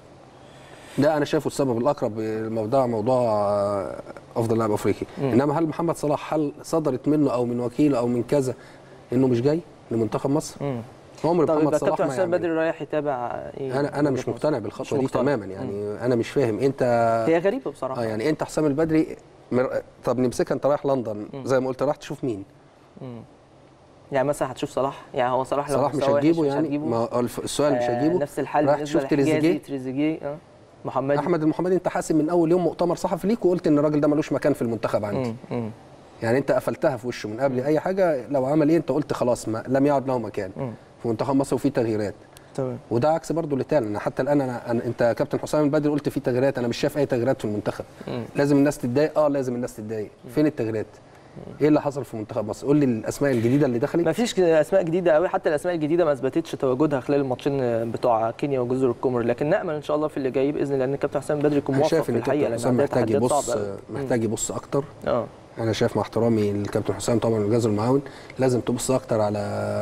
Speaker 2: ده انا شايفه السبب الاقرب الموضوع موضوع آه، افضل لاعب افريقي انما هل محمد صلاح هل صدرت منه او من وكيله او من كذا انه مش جاي لمنتخب مصر
Speaker 1: مم.
Speaker 2: عمر
Speaker 1: طب
Speaker 2: محمد
Speaker 1: يبقى
Speaker 2: صلاح
Speaker 1: كابتن
Speaker 2: ما
Speaker 1: حسام
Speaker 2: يعمل.
Speaker 1: بدري رايح يتابع ايه
Speaker 2: انا انا
Speaker 1: وجهة
Speaker 2: مش
Speaker 1: نظر؟
Speaker 2: مقتنع
Speaker 1: مش
Speaker 2: بالخطوه دي
Speaker 1: مقتنع.
Speaker 2: تماما يعني انا مش فاهم انت
Speaker 1: هي غريبه بصراحه
Speaker 2: اه يعني انت حسام البدري مر... طب نمسكها انت رايح لندن زي ما قلت رايح تشوف مين
Speaker 1: مم. يعني مثلا هتشوف صلاح يعني هو صلاح لو
Speaker 2: صلاح مش
Speaker 1: مستواه وحش
Speaker 2: هتجيبه
Speaker 1: مش
Speaker 2: يعني
Speaker 1: هتجيبه.
Speaker 2: ما هو الف- السؤال مش
Speaker 1: آه،
Speaker 2: هتجيبه
Speaker 1: نفس الحال
Speaker 2: رايح
Speaker 1: بالنسبه
Speaker 2: تشوف
Speaker 1: لحجازي
Speaker 2: تريزيجيه
Speaker 1: تريزيجيه اه محمد
Speaker 2: احمد المحمدي انت حاسم من اول يوم مؤتمر صحفي ليك وقلت ان الراجل ده ملوش مكان في المنتخب عندي
Speaker 1: مم. مم.
Speaker 2: يعني انت قفلتها في وشه من قبل اي حاجه لو عمل ايه انت قلت خلاص ما لم يعد له مكان
Speaker 1: مم.
Speaker 2: في منتخب مصر وفي تغييرات
Speaker 1: تمام
Speaker 2: وده عكس برضه اللي اتقال انا حتى الان انا, أنا انت كابتن حسام البدري قلت في تغييرات انا مش شايف اي تغييرات في المنتخب
Speaker 1: مم.
Speaker 2: لازم الناس تتضايق اه لازم الناس تتضايق فين التغييرات ايه اللي حصل في منتخب مصر قول لي الاسماء الجديده اللي دخلت
Speaker 1: ما فيش اسماء جديده قوي حتى الاسماء الجديده ما اثبتتش تواجدها خلال الماتشين بتوع كينيا وجزر القمر لكن نامل ان شاء الله في اللي جاي باذن الله ان الكابتن حسام بدري يكون
Speaker 2: انا
Speaker 1: موفق
Speaker 2: شايف
Speaker 1: في
Speaker 2: ان
Speaker 1: الحقيقه
Speaker 2: الكابتن
Speaker 1: لان
Speaker 2: حسام
Speaker 1: عندها
Speaker 2: محتاج
Speaker 1: تحديات
Speaker 2: يبص
Speaker 1: صعبه أوي.
Speaker 2: محتاج يبص اكتر
Speaker 1: اه
Speaker 2: انا شايف مع احترامي للكابتن حسام طبعا والجهاز المعاون لازم تبص اكتر على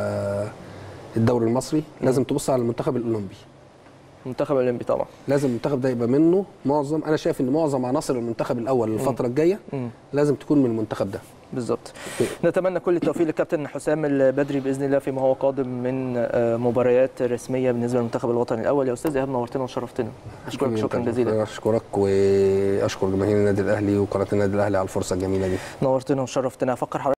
Speaker 2: الدوري المصري لازم تبص على المنتخب الاولمبي
Speaker 1: المنتخب الاولمبي طبعا
Speaker 2: لازم المنتخب ده يبقى منه معظم انا شايف ان معظم عناصر المنتخب الاول الفتره الجايه
Speaker 1: مم.
Speaker 2: لازم تكون من المنتخب ده
Speaker 1: بالظبط نتمنى كل التوفيق للكابتن حسام البدري باذن الله فيما هو قادم من آه، مباريات رسميه بالنسبه للمنتخب الوطني الاول يا استاذ ايهاب نورتنا وشرفتنا اشكرك شكرا جزيلا
Speaker 2: اشكرك واشكر جماهير النادي الاهلي وقناه النادي الاهلي على الفرصه الجميله دي
Speaker 1: نورتنا وشرفتنا افكر حضرتك